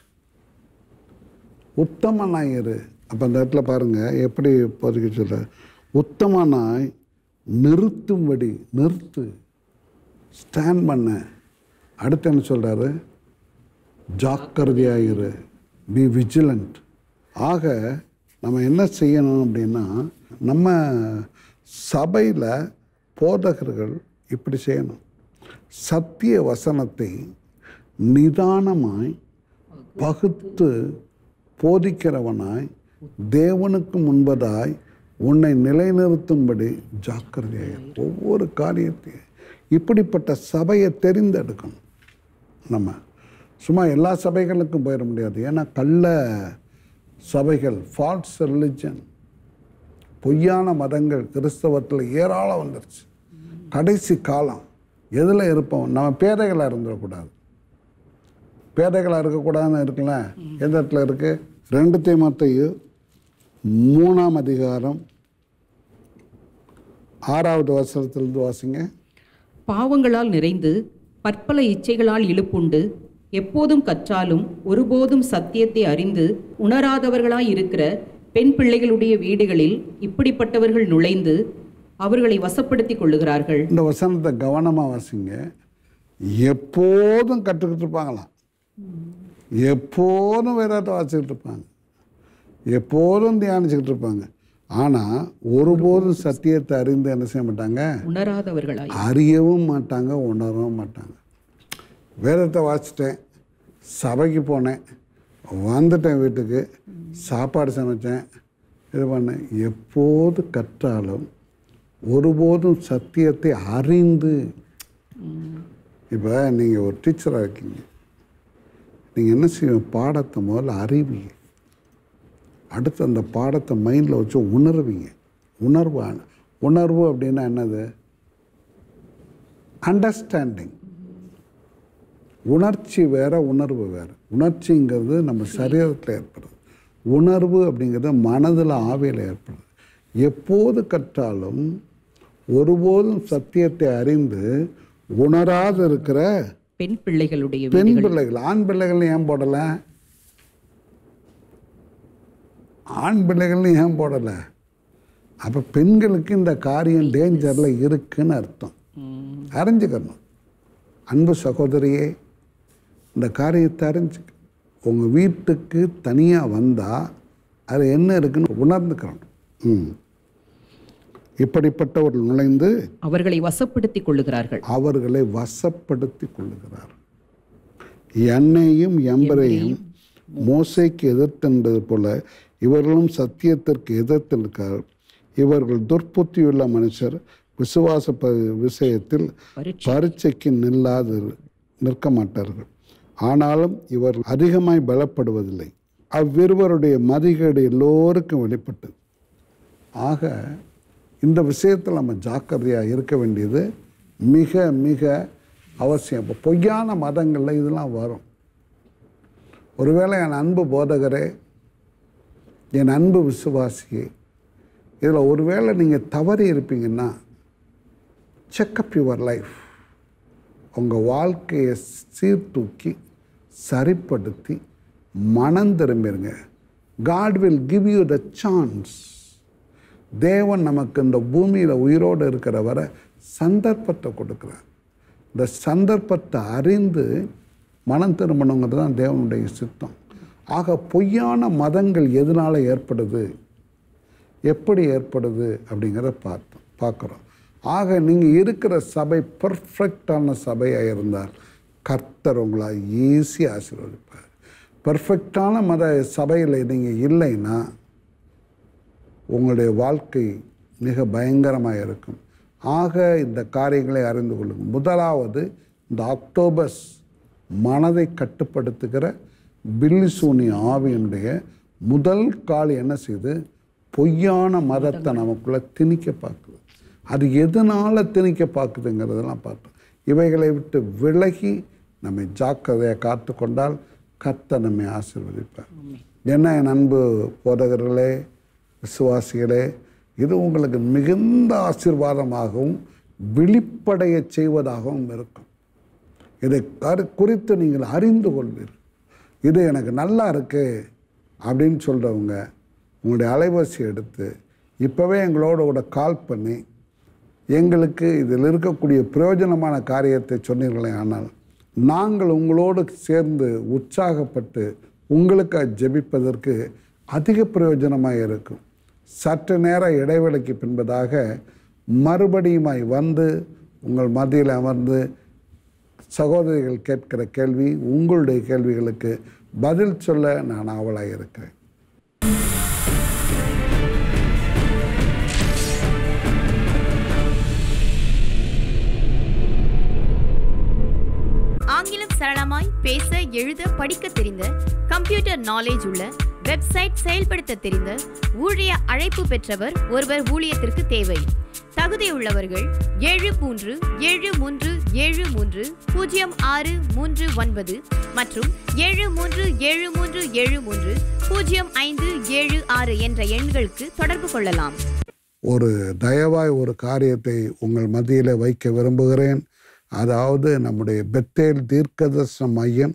உத்தமனாயிரு அப்போ அந்த இடத்துல பாருங்க எப்படி பொதுக்க சொல்ற உத்தமனாய் நிறுத்தும்படி நிறுத்து ஸ்டாண்ட் பண்ண அடுத்து என்ன சொல்றாரு ஜாக்கிரதையாயிரு பி விஜிலண்ட் ஆக நம்ம என்ன செய்யணும் அப்படின்னா நம்ம சபையில் போதகர்கள் இப்படி செய்யணும் சத்திய வசனத்தை நிதானமாய் பகுத்து போதிக்கிறவனாய் தேவனுக்கு முன்பதாய் உன்னை நிலைநிறுத்தும்படி ஜாக்கிரதையாயிரு ஒவ்வொரு காரியத்தையும் இப்படிப்பட்ட சபையை தெரிந்தெடுக்கணும் நம்ம சும்மா எல்லா சபைகளுக்கும் போயிட முடியாது ஏன்னா கள்ள சபைகள் ஃபால்ஸ் ரிலிஜன் பொய்யான மதங்கள் கிறிஸ்தவத்தில் ஏராளம் வந்துருச்சு கடைசி காலம் எதில் இருப்போம் நம்ம பேதைகளாக இருந்துடக்கூடாது பேதைகளாக இருக்கக்கூடாதுன்னு இருக்குல்ல எந்த இடத்துல இருக்கு ரெண்டு தீமத்தையும் மூணாம் அதிகாரம் ஆறாவது வசனத்திலிருந்து வாசிங்க பாவங்களால் நிறைந்து பற்பல இச்சைகளால் இழுப்புண்டு எப்போதும் கற்றாலும் ஒருபோதும் சத்தியத்தை அறிந்து உணராதவர்களாய் இருக்கிற பெண் பிள்ளைகளுடைய வீடுகளில் இப்படிப்பட்டவர்கள் நுழைந்து அவர்களை வசப்படுத்திக் கொள்ளுகிறார்கள் இந்த வசனத்தை கவனமாக வாசிங்க எப்போதும் கற்றுக்கிட்டு இருப்பாங்களாம் எப்போதும் வேதாத்தை வாசிக்கிட்டு இருப்பாங்க எப்போதும் தியானிச்சுக்கிட்டு இருப்பாங்க ஆனால் ஒருபோதும் சத்தியத்தை அறிந்து என்ன செய்ய மாட்டாங்க உணராதவர்களாய் அறியவும் மாட்டாங்க உணரவும் மாட்டாங்க வேதத்தை வாசித்தேன் சபைக்கு போனேன் வந்துட்டேன் வீட்டுக்கு சாப்பாடு சமைச்சேன் இது பண்ணேன் எப்போது கற்றாலும் ஒருபோதும் சத்தியத்தை அறிந்து இப்போ நீங்கள் ஒரு டீச்சராக இருக்கீங்க நீங்கள் என்ன செய்வீங்க பாடத்தை முதல்ல அறிவீங்க அடுத்து அந்த பாடத்தை மைண்டில் வச்சு உணர்வீங்க உணர்வு உணர்வு அப்படின்னா என்னது அண்டர்ஸ்டாண்டிங் உணர்ச்சி வேற உணர்வு வேற உணர்ச்சிங்கிறது நம்ம சரீரத்தில் ஏற்படுது உணர்வு அப்படிங்கிறது மனதில் ஆவியில் ஏற்படுது எப்போது கற்றாலும் ஒருபோதும் சத்தியத்தை அறிந்து உணராது இருக்கிற பெண் பிள்ளைகளுடைய பெண் வீடுகள் பிள்ளைகள் ஆண் பிள்ளைகள் ஏன் போடலை ஆண் பிள்ளைகள்னு ஏன் போடலை அப்போ பெண்களுக்கு இந்த காரியம் டேஞ்சரில் இருக்குன்னு அர்த்தம் அறிஞ்சுக்கணும் அன்பு சகோதரியே இந்த காரியத்தை அறிஞ்சுக்க உங்கள் வீட்டுக்கு தனியாக வந்தால் அது என்ன இருக்குன்னு உணர்ந்துக்கிறணும் ம் இப்படிப்பட்டவர்கள் நுழைந்து அவர்களை வசப்படுத்திக் கொள்ளுகிறார்கள் அவர்களை வசப்படுத்தி கொள்ளுகிறார் என்னையும் எம்பரையும் மோசைக்கு எதிர்த்தென்பது போல இவர்களும் சத்தியத்திற்கு எதிர்த்திருக்கார் இவர்கள் துர்ப்புத்தியுள்ள மனுஷர் விசுவாச ப- விஷயத்தில் பரீட்சை. பரீட்சைக்கு நில்லாது நிற்க மாட்டார்கள் ஆனாலும் இவர் அதிகமாய் பலப்படுவதில்லை அவ்விருவருடைய மதிகேடு எல்லோருக்கும் வெளிப்பட்டது ஆக இந்த விஷயத்தில் நம்ம ஜாக்கிரதையாக இருக்க வேண்டியது மிக மிக அவசியம் இப்போ பொய்யான மதங்களில் இதெல்லாம் வரும் ஒருவேளை என் அன்பு போதகரே என் அன்பு விசுவாசியே இதில் ஒருவேளை நீங்கள் தவறி இருப்பீங்கன்னா செக்கப் யுவர் லைஃப் உங்கள் வாழ்க்கையை சீர்தூக்கி சரிப்படுத்தி மனம் திரும்பிருங்க God will give you the chance தேவன் நமக்கு இந்த பூமியில் உயிரோடு இருக்கிற வரை சந்தர்ப்பத்தை கொடுக்குறார் இந்த சந்தர்ப்பத்தை அறிந்து மனம் திரும்பணுங்கிறது தான் தேவனுடைய சித்தம் ஆக பொய்யான மதங்கள் எதனால் ஏற்படுது எப்படி ஏற்படுது அப்படிங்கிறத பார்த்தோம் பார்க்குறோம் ஆக நீங்கள் இருக்கிற சபை பர்ஃபெக்டான சபையாக இருந்தால் கர்த்தர் உங்களை ஈஸியாக ஆசீர்வதிப்பார் பர்ஃபெக்டான மத சபையில் நீங்கள் இல்லைன்னா உங்களுடைய வாழ்க்கை மிக பயங்கரமாக இருக்கும் ஆக இந்த காரியங்களை அறிந்து கொள்ளுங்கள் முதலாவது இந்த அக்டோபஸ் மனதை கட்டுப்படுத்துகிற பில்லிசூனி ஆவியினுடைய முதல் கால் என்ன செய்யுது பொய்யான மதத்தை நமக்குள்ள திணிக்க பார்க்குது அது எதனால் திணிக்க பார்க்குதுங்கிறதெல்லாம் பார்த்தோம் இவைகளை விட்டு விலகி நம்மை ஜாக்கிரதையாக காத்து கொண்டால் கர்த்தர் நம்மை ஆசீர்வதிப்பார் என்ன என் அன்பு போதகர்களே விசுவாசிகளே இது உங்களுக்கு மிகுந்த ஆசீர்வாதமாகவும் விழிப்படைய செய்வதாகவும் இருக்கும் இதை கரு குறித்து நீங்கள் அறிந்து கொள்வீர்கள் இது எனக்கு நல்லா இருக்கு அப்படின்னு சொல்கிறவங்க உங்களுடைய அலைவரிசை எடுத்து இப்போவே எங்களோட கூட கால் பண்ணி எங்களுக்கு இதில் இருக்கக்கூடிய பிரயோஜனமான காரியத்தை சொன்னீர்களே ஆனால் நாங்கள் உங்களோடு சேர்ந்து உற்சாகப்பட்டு உங்களுக்கு ஜெபிப்பதற்கு அதிக பிரயோஜனமாக இருக்கும் சற்று நேர இடைவேளைக்கு பின்பதாக மறுபடியுமாய் வந்து உங்கள் மத்தியில் அமர்ந்து சகோதரிகள் கேட்கிற கேள்வி உங்களுடைய கேள்விகளுக்கு பதில் சொல்ல நான் ஆவலாக இருக்கிறேன் ஆங்கிலம் சரளமாய் பேச எழுத படிக்க தெரிந்த கம்ப்யூட்டர் நாலேஜ் உள்ள வெப்சைட் செயல்படுத்த தெரிந்த ஊழிய அழைப்பு பெற்றவர் ஒருவர் ஊழியத்திற்கு தேவை தகுதியுள்ளவர்கள் ஏழு மூன்று ஏழு மூன்று ஏழு மூன்று பூஜ்ஜியம் ஆறு மூன்று ஒன்பது மற்றும் ஏழு மூன்று ஏழு மூன்று ஏழு மூன்று பூஜ்ஜியம் ஐந்து ஏழு ஆறு என்ற எண்களுக்கு தொடர்பு கொள்ளலாம் ஒரு தயவாய் ஒரு காரியத்தை உங்கள் மத்தியில் வைக்க விரும்புகிறேன் அதாவது நம்முடைய பெத்தேல் தீர்க்கதர்சன மையம்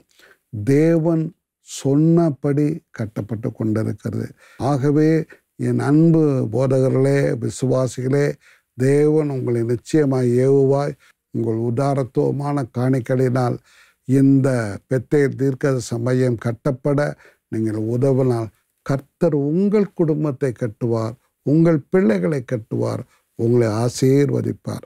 தேவன் சொன்னபடி கட்டப்பட்டு கொண்டிருக்கிறது ஆகவே என் அன்பு போதகர்களே விசுவாசிகளே தேவன் உங்களை நிச்சயமாய் ஏவுவாய் உங்கள் உதாரத்துவமான காணிக்கையினால் இந்த பெத்தேல் தீர்க்கதர்சன மையம் கட்டப்பட நீங்கள் உதவினால் கர்த்தர் உங்கள் குடும்பத்தை கட்டுவார் உங்கள் பிள்ளைகளை கட்டுவார் உங்களை ஆசீர்வதிப்பார்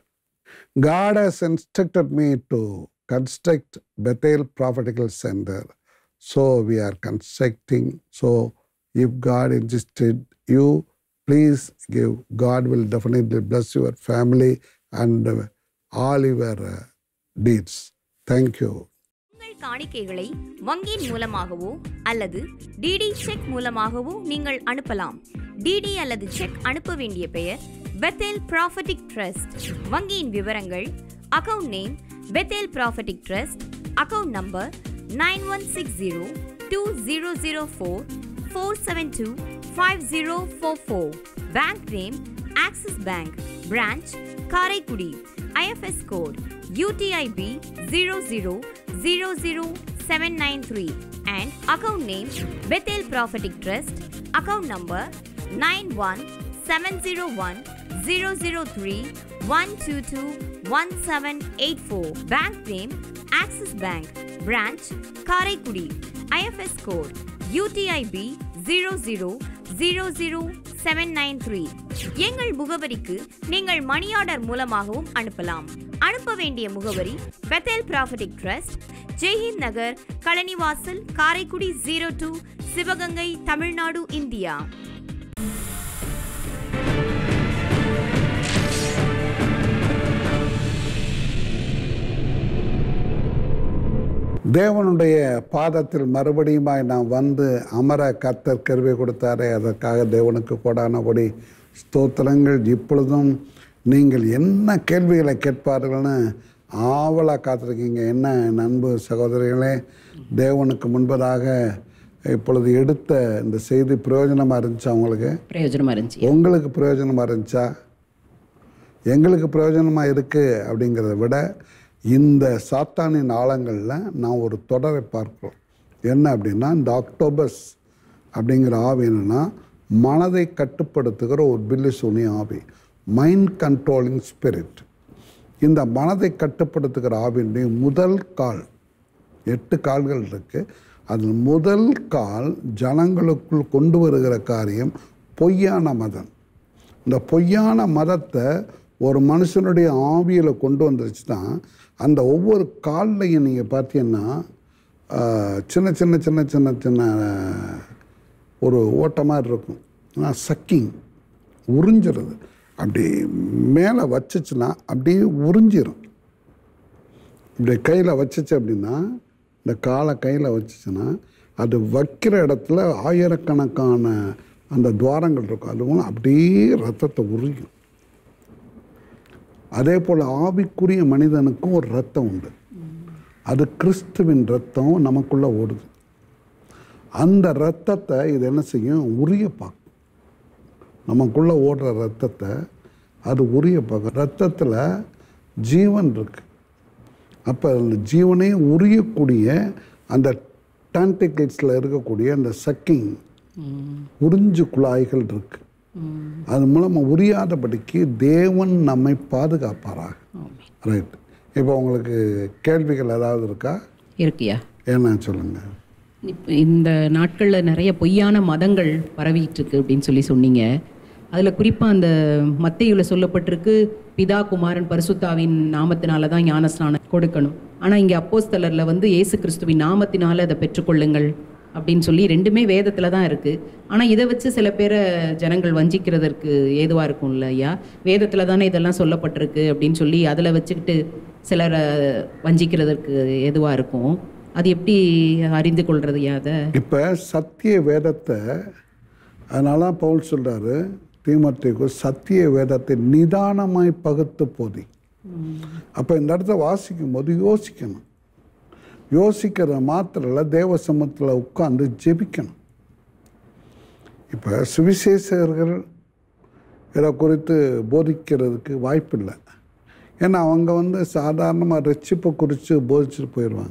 God has instructed me to construct Bethel Prophetical Center. So we are constructing. So if God insisted you, please give. God will definitely bless your family and uh, all your uh, deeds. Thank you. உங்கள் காணிக்கைகளை வங்கியின் மூலமாகவோ அல்லது டிடி செக் மூலமாகவோ நீங்கள் அனுப்பலாம் டிடி அல்லது செக் அனுப்ப வேண்டிய பெயர் பெத்தேல் ப்ராஃபட்டிக் ட்ரஸ்ட் வங்கியின் விவரங்கள் account name Bethel prophetic trust account number nine one six zero two zero zero four four seven two five zero four four bank name Axis bank branch Karaikudi IFS code UTIB zero zero zero zero seven nine three and account name Bethel prophetic trust account number nine one seven zero one zero zero three one two two one seven eight four bank name Axis bank branch Karaikudi IFS code UTIB zero zero zero zero seven nine three எங்கள் முகவரிக்கு நீங்கள் மணி ஆர்டர் மூலமாகவும் அனுப்பலாம் அனுப்ப வேண்டிய முகவரி Bethel prophetic trust Jaihind Nagar Kalanivasal Karaikudi zero two Sivaganga Tamil Nadu India தேவனுடைய பாதத்தில் மறுபடியுமாய் நாம் வந்து அமர கர்த்தர் கருவை கொடுத்தாரே அதற்காக தேவனுக்கு கொடான கொடி ஸ்தோத்திரங்கள் இப்பொழுதும் நீங்கள் என்ன கேள்விகளை கேட்பார்கள்னு ஆவலாக காத்திருக்கீங்க என்ன என் அன்பு சகோதரிகளே தேவனுக்கு முன்பதாக இப்பொழுது எடுத்த இந்த செய்தி பிரயோஜனமாக இருந்துச்சா உங்களுக்கு பிரயோஜனமா இருந்துச்சு உங்களுக்கு பிரயோஜனமாக இருந்துச்சா எங்களுக்கு பிரயோஜனமாக இருக்குது அப்படிங்கிறத விட இந்த சாத்தானின் ஆழங்களில் நான் ஒரு தொடரை பார்க்கிறோம் என்ன அப்படின்னா இந்த அக்டோபஸ் அப்படிங்கிற ஆவி என்னன்னா மனதை கட்டுப்படுத்துகிற ஒரு பில்லிசூனி ஆவி மைண்ட் கண்ட்ரோலிங் ஸ்பிரிட் இந்த மனதை கட்டுப்படுத்துகிற ஆவியினுடைய முதல் கால் எட்டு கால்கள் இருக்கு அதில் முதல் கால் ஜனங்களுக்குள் கொண்டு வருகிற காரியம் பொய்யான மதம் இந்த பொய்யான மதத்தை ஒரு மனுஷனுடைய ஆவியில் கொண்டு வந்துருச்சுன்னா அந்த ஒவ்வொரு கால்லையும் நீங்கள் பார்த்தீங்கன்னா ஆஹ், சின்ன சின்ன சின்ன சின்ன சின்ன ஒரு ஓட்ட மாதிரி இருக்கும் ஆனால் சக்கிங் உறிஞ்சிருது அப்படி மேலே வச்சுச்சுன்னா அப்படியே உறிஞ்சிரும் இப்படி கையில் வச்சுச்சு அப்படின்னா இந்த காலை கையில் வச்சுச்சுன்னா அது வைக்கிற இடத்துல ஆயிரக்கணக்கான அந்த துவாரங்கள் இருக்கும் அதுவும் அப்படியே ரத்தத்தை உரியும் அதே போல் ஆவிக்குரிய மனிதனுக்கும் ஒரு ரத்தம் உண்டு அது கிறிஸ்துவின் ரத்தம் நமக்குள்ளே ஓடுது அந்த ரத்தத்தை இது என்ன செய்யும் உரிய பார்க்கும் நமக்குள்ளே ஓடுற ரத்தத்தை அது உரிய பார்க்கும் ரத்தத்தில் ஜீவன் இருக்கு அப்போ அந்த ஜீவனே உரியக்கூடிய அந்த டான்டிகிள்ஸில் இருக்கக்கூடிய அந்த சக்கிங் உறிஞ்சு குழாய்கள் இருக்கு அது மூலமாக உரியாதபடிக்கு தேவன் நம்மை பாதுகாப்பாராக ரைட் இப்போ உங்களுக்கு கேள்விகள் ஏதாவது இருக்கா இருக்கியா என்ன சொல்லுங்கள் இப்ப இந்த நாட்களில் நிறைய பொய்யான மதங்கள் பரவிட்டு இருக்கு அப்படின்னு சொல்லி சொன்னீங்க அதில் குறிப்பாக அந்த மத்தையில் சொல்லப்பட்டிருக்கு பிதா குமாரன் பரிசுத்தாவின் நாமத்தினால தான் ஞானஸ்நானம் கொடுக்கணும் ஆனால் இங்கே அப்போஸ்தலரில் வந்து இயேசு கிறிஸ்துவின் நாமத்தினால அதை பெற்றுக்கொள்ளுங்கள் அப்படின்னு சொல்லி ரெண்டுமே வேதத்தில் தான் இருக்குது ஆனால் இதை வச்சு சில பேரை ஜனங்கள் வஞ்சிக்கிறதற்கு ஏதுவாக இருக்கும்ல ஐயா வேதத்தில் தானே இதெல்லாம் சொல்லப்பட்டிருக்கு அப்படின்னு சொல்லி அதில் வச்சுக்கிட்டு சிலரை வஞ்சிக்கிறதற்கு ஏதுவாக இருக்கும் அது எப்படி அறிந்து கொள்றது அதை இப்போ சத்திய வேதத்தை அதனால தான் பவுல் சொல்றாரு தீமத்தைக்கு சத்திய வேதத்தை நிதானமாய் பகுத்து போதி அப்போ இந்த இடத்த வாசிக்கும் போது யோசிக்கணும் யோசிக்கிறது மாத்திரம் இல்லை தேவ சமூகத்தில் உட்காந்து ஜெபிக்கணும் இப்போ சுவிசேஷகர்கள் இதை குறித்து போதிக்கிறதுக்கு வாய்ப்பில்லை ஏன்னா அவங்க வந்து சாதாரணமாக ரட்சிப்பை குறித்து போதிச்சுட்டு போயிடுவாங்க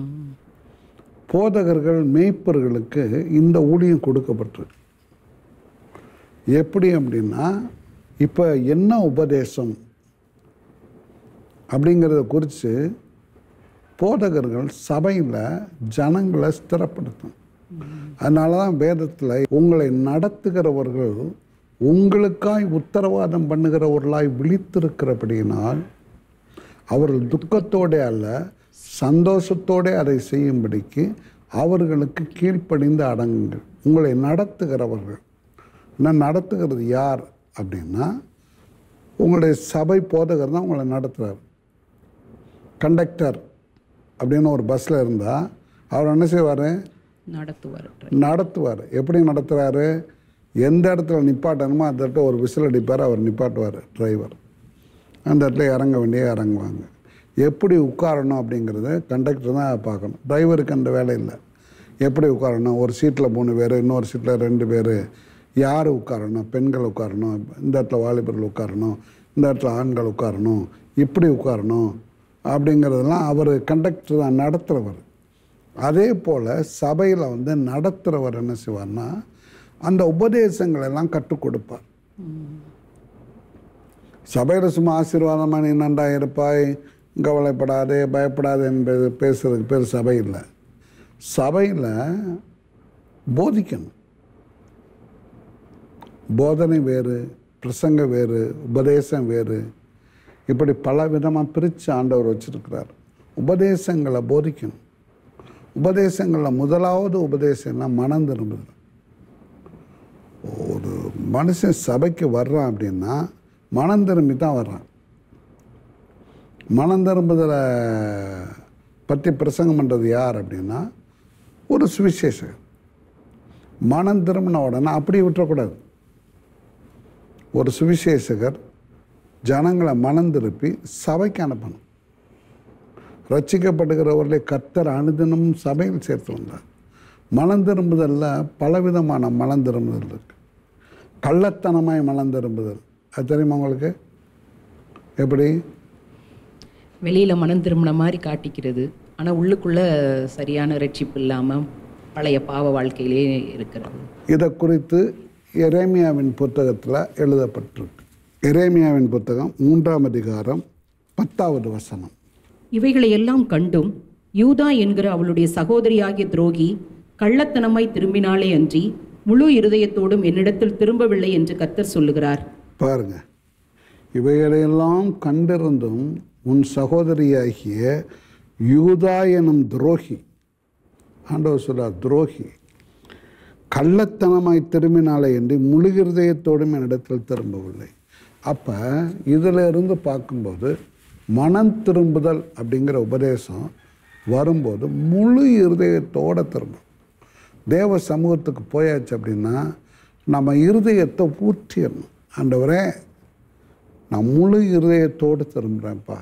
போதகர்கள் மேய்ப்பர்களுக்கு இந்த ஊழியம் கொடுக்கப்பட்டிருக்கு எப்படி அப்படின்னா இப்போ என்ன உபதேசம் அப்படிங்கிறத குறித்து போதகர்கள் சபையில் ஜனங்களை ஸ்திரப்படுத்தும் அதனால தான் வேதத்தில் உங்களை நடத்துகிறவர்கள் உங்களுக்காய் உத்தரவாதம் பண்ணுகிறவர்களாய் விழித்திருக்கிறபடியினால் அவர்கள் துக்கத்தோடே அல்ல சந்தோஷத்தோடே அதை செய்யும்படிக்கு அவர்களுக்கு கீழ்ப்படிந்து அடங்குங்கள் உங்களை நடத்துகிறவர்கள் நான் நடத்துகிறது யார் அப்படின்னா உங்களுடைய சபை போதகர் தான் உங்களை நடத்துகிறார் கண்டக்டர் அப்படின்னு ஒரு பஸ்ஸில் இருந்தால் அவர் என்ன செய்வார் நடத்துவார் நடத்துவார் எப்படி நடத்துகிறாரு எந்த இடத்துல நிப்பாட்டணுமோ அந்த இடத்துல ஒரு விசில் அடிப்பார் அவர் நிப்பாட்டுவார் டிரைவர் அந்த இடத்துல இறங்க வேண்டிய இறங்குவாங்க எப்படி உட்காரணும் அப்படிங்கிறத கண்டக்டர் தான் பார்க்கணும் டிரைவருக்கு அந்த வேலை இல்லை எப்படி உட்காரணும் ஒரு சீட்டில் மூணு பேர் இன்னொரு சீட்டில் ரெண்டு பேர் யார் உட்காரணும் பெண்கள் உட்காரணும் இந்த இடத்துல வாலிபர்கள் உட்காரணும் இந்த இடத்துல ஆண்கள் உட்காரணும் இப்படி உட்காரணும் அப்படிங்கிறதெல்லாம் அவர் கண்டக்டர் தான் நடத்துகிறவர் அதே போல் சபையில் வந்து நடத்துகிறவர் என்ன செய்வார்னா அந்த உபதேசங்கள் எல்லாம் கற்றுக் கொடுப்பார் சபையில் சும்மா ஆசீர்வாதமாக நீ நன்றா இருப்பாய் கவலைப்படாதே பயப்படாதே என்பது பேசுறதுக்கு பேர் சபை இல்லை சபையில் போதிக்கணும் போதனை வேறு பிரசங்க வேறு உபதேசம் வேறு இப்படி பல விதமாக பிரித்து ஆண்டவர் வச்சிருக்கிறார் உபதேசங்களை போதிக்கணும் உபதேசங்களில் முதலாவது உபதேசம்னா மனம் திரும்புதல் ஒரு மனுஷன் சபைக்கு வர்றான் அப்படின்னா மனம் திரும்பி தான் வர்றான் மனம் திரும்புதலை பற்றி பிரசங்கம் பண்ணுறது யார் அப்படின்னா ஒரு சுவிசேஷகர் மனம் திரும்பின உடனே அப்படி விட்டுறக்கூடாது ஒரு சுவிசேஷகர் ஜனங்களை மனம் திருப்பி சபைக்கு அனுப்பணும் ரட்சிக்கப்படுகிறவர்களை கர்த்தர் அனுதினம் சபையில் சேர்த்து வந்தார் மனம் திரும்புதல்ல பலவிதமான மனம் திரும்புதல் இருக்கு கள்ளத்தனமாய் மனம் திரும்புதல் அது தெரியுமா உங்களுக்கு எப்படி வெளியில மனம் திரும்பின மாதிரி காட்டிக்கிறது ஆனா உள்ளுக்குள்ள சரியான ரட்சிப்பு இல்லாம பழைய பாவ வாழ்க்கையிலே இருக்கிறது இதை குறித்து எரேமியாவின் புத்தகத்தில் எழுதப்பட்டிருக்கு எரேமியாவின் புத்தகம் மூன்றாம் அதிகாரம் பத்தாவது வசனம் இவைகளை எல்லாம் கண்டும் யூதா என்கிற அவளுடைய சகோதரியாகிய துரோகி கள்ளத்தனமாய் திரும்பினாளே அன்றி முழு இருதயத்தோடும் என்னிடத்தில் திரும்பவில்லை என்று கர்த்தர் சொல்லுகிறார் பாருங்க இவைகளையெல்லாம் கண்டிருந்தும் உன் சகோதரியாகிய யூதா எனும் துரோகி ஆண்டவர் சொல்றார் துரோகி கள்ளத்தனமாய் திரும்பினாலே என்று முழு இருதயத்தோடும் என்னிடத்தில் திரும்பவில்லை அப்போ இதில் இருந்து பார்க்கும்போது மனம் திரும்புதல் அப்படிங்கிற உபதேசம் வரும்போது முழு இருதயத்தோடு திரும்பும் தேவ சமூகத்துக்கு போயாச்சு அப்படின்னா நம்ம இருதயத்தை ஊற்றிடணும் ஆண்டவரே நான் முழு இருதயத்தோடு திரும்புகிறேன்ப்பா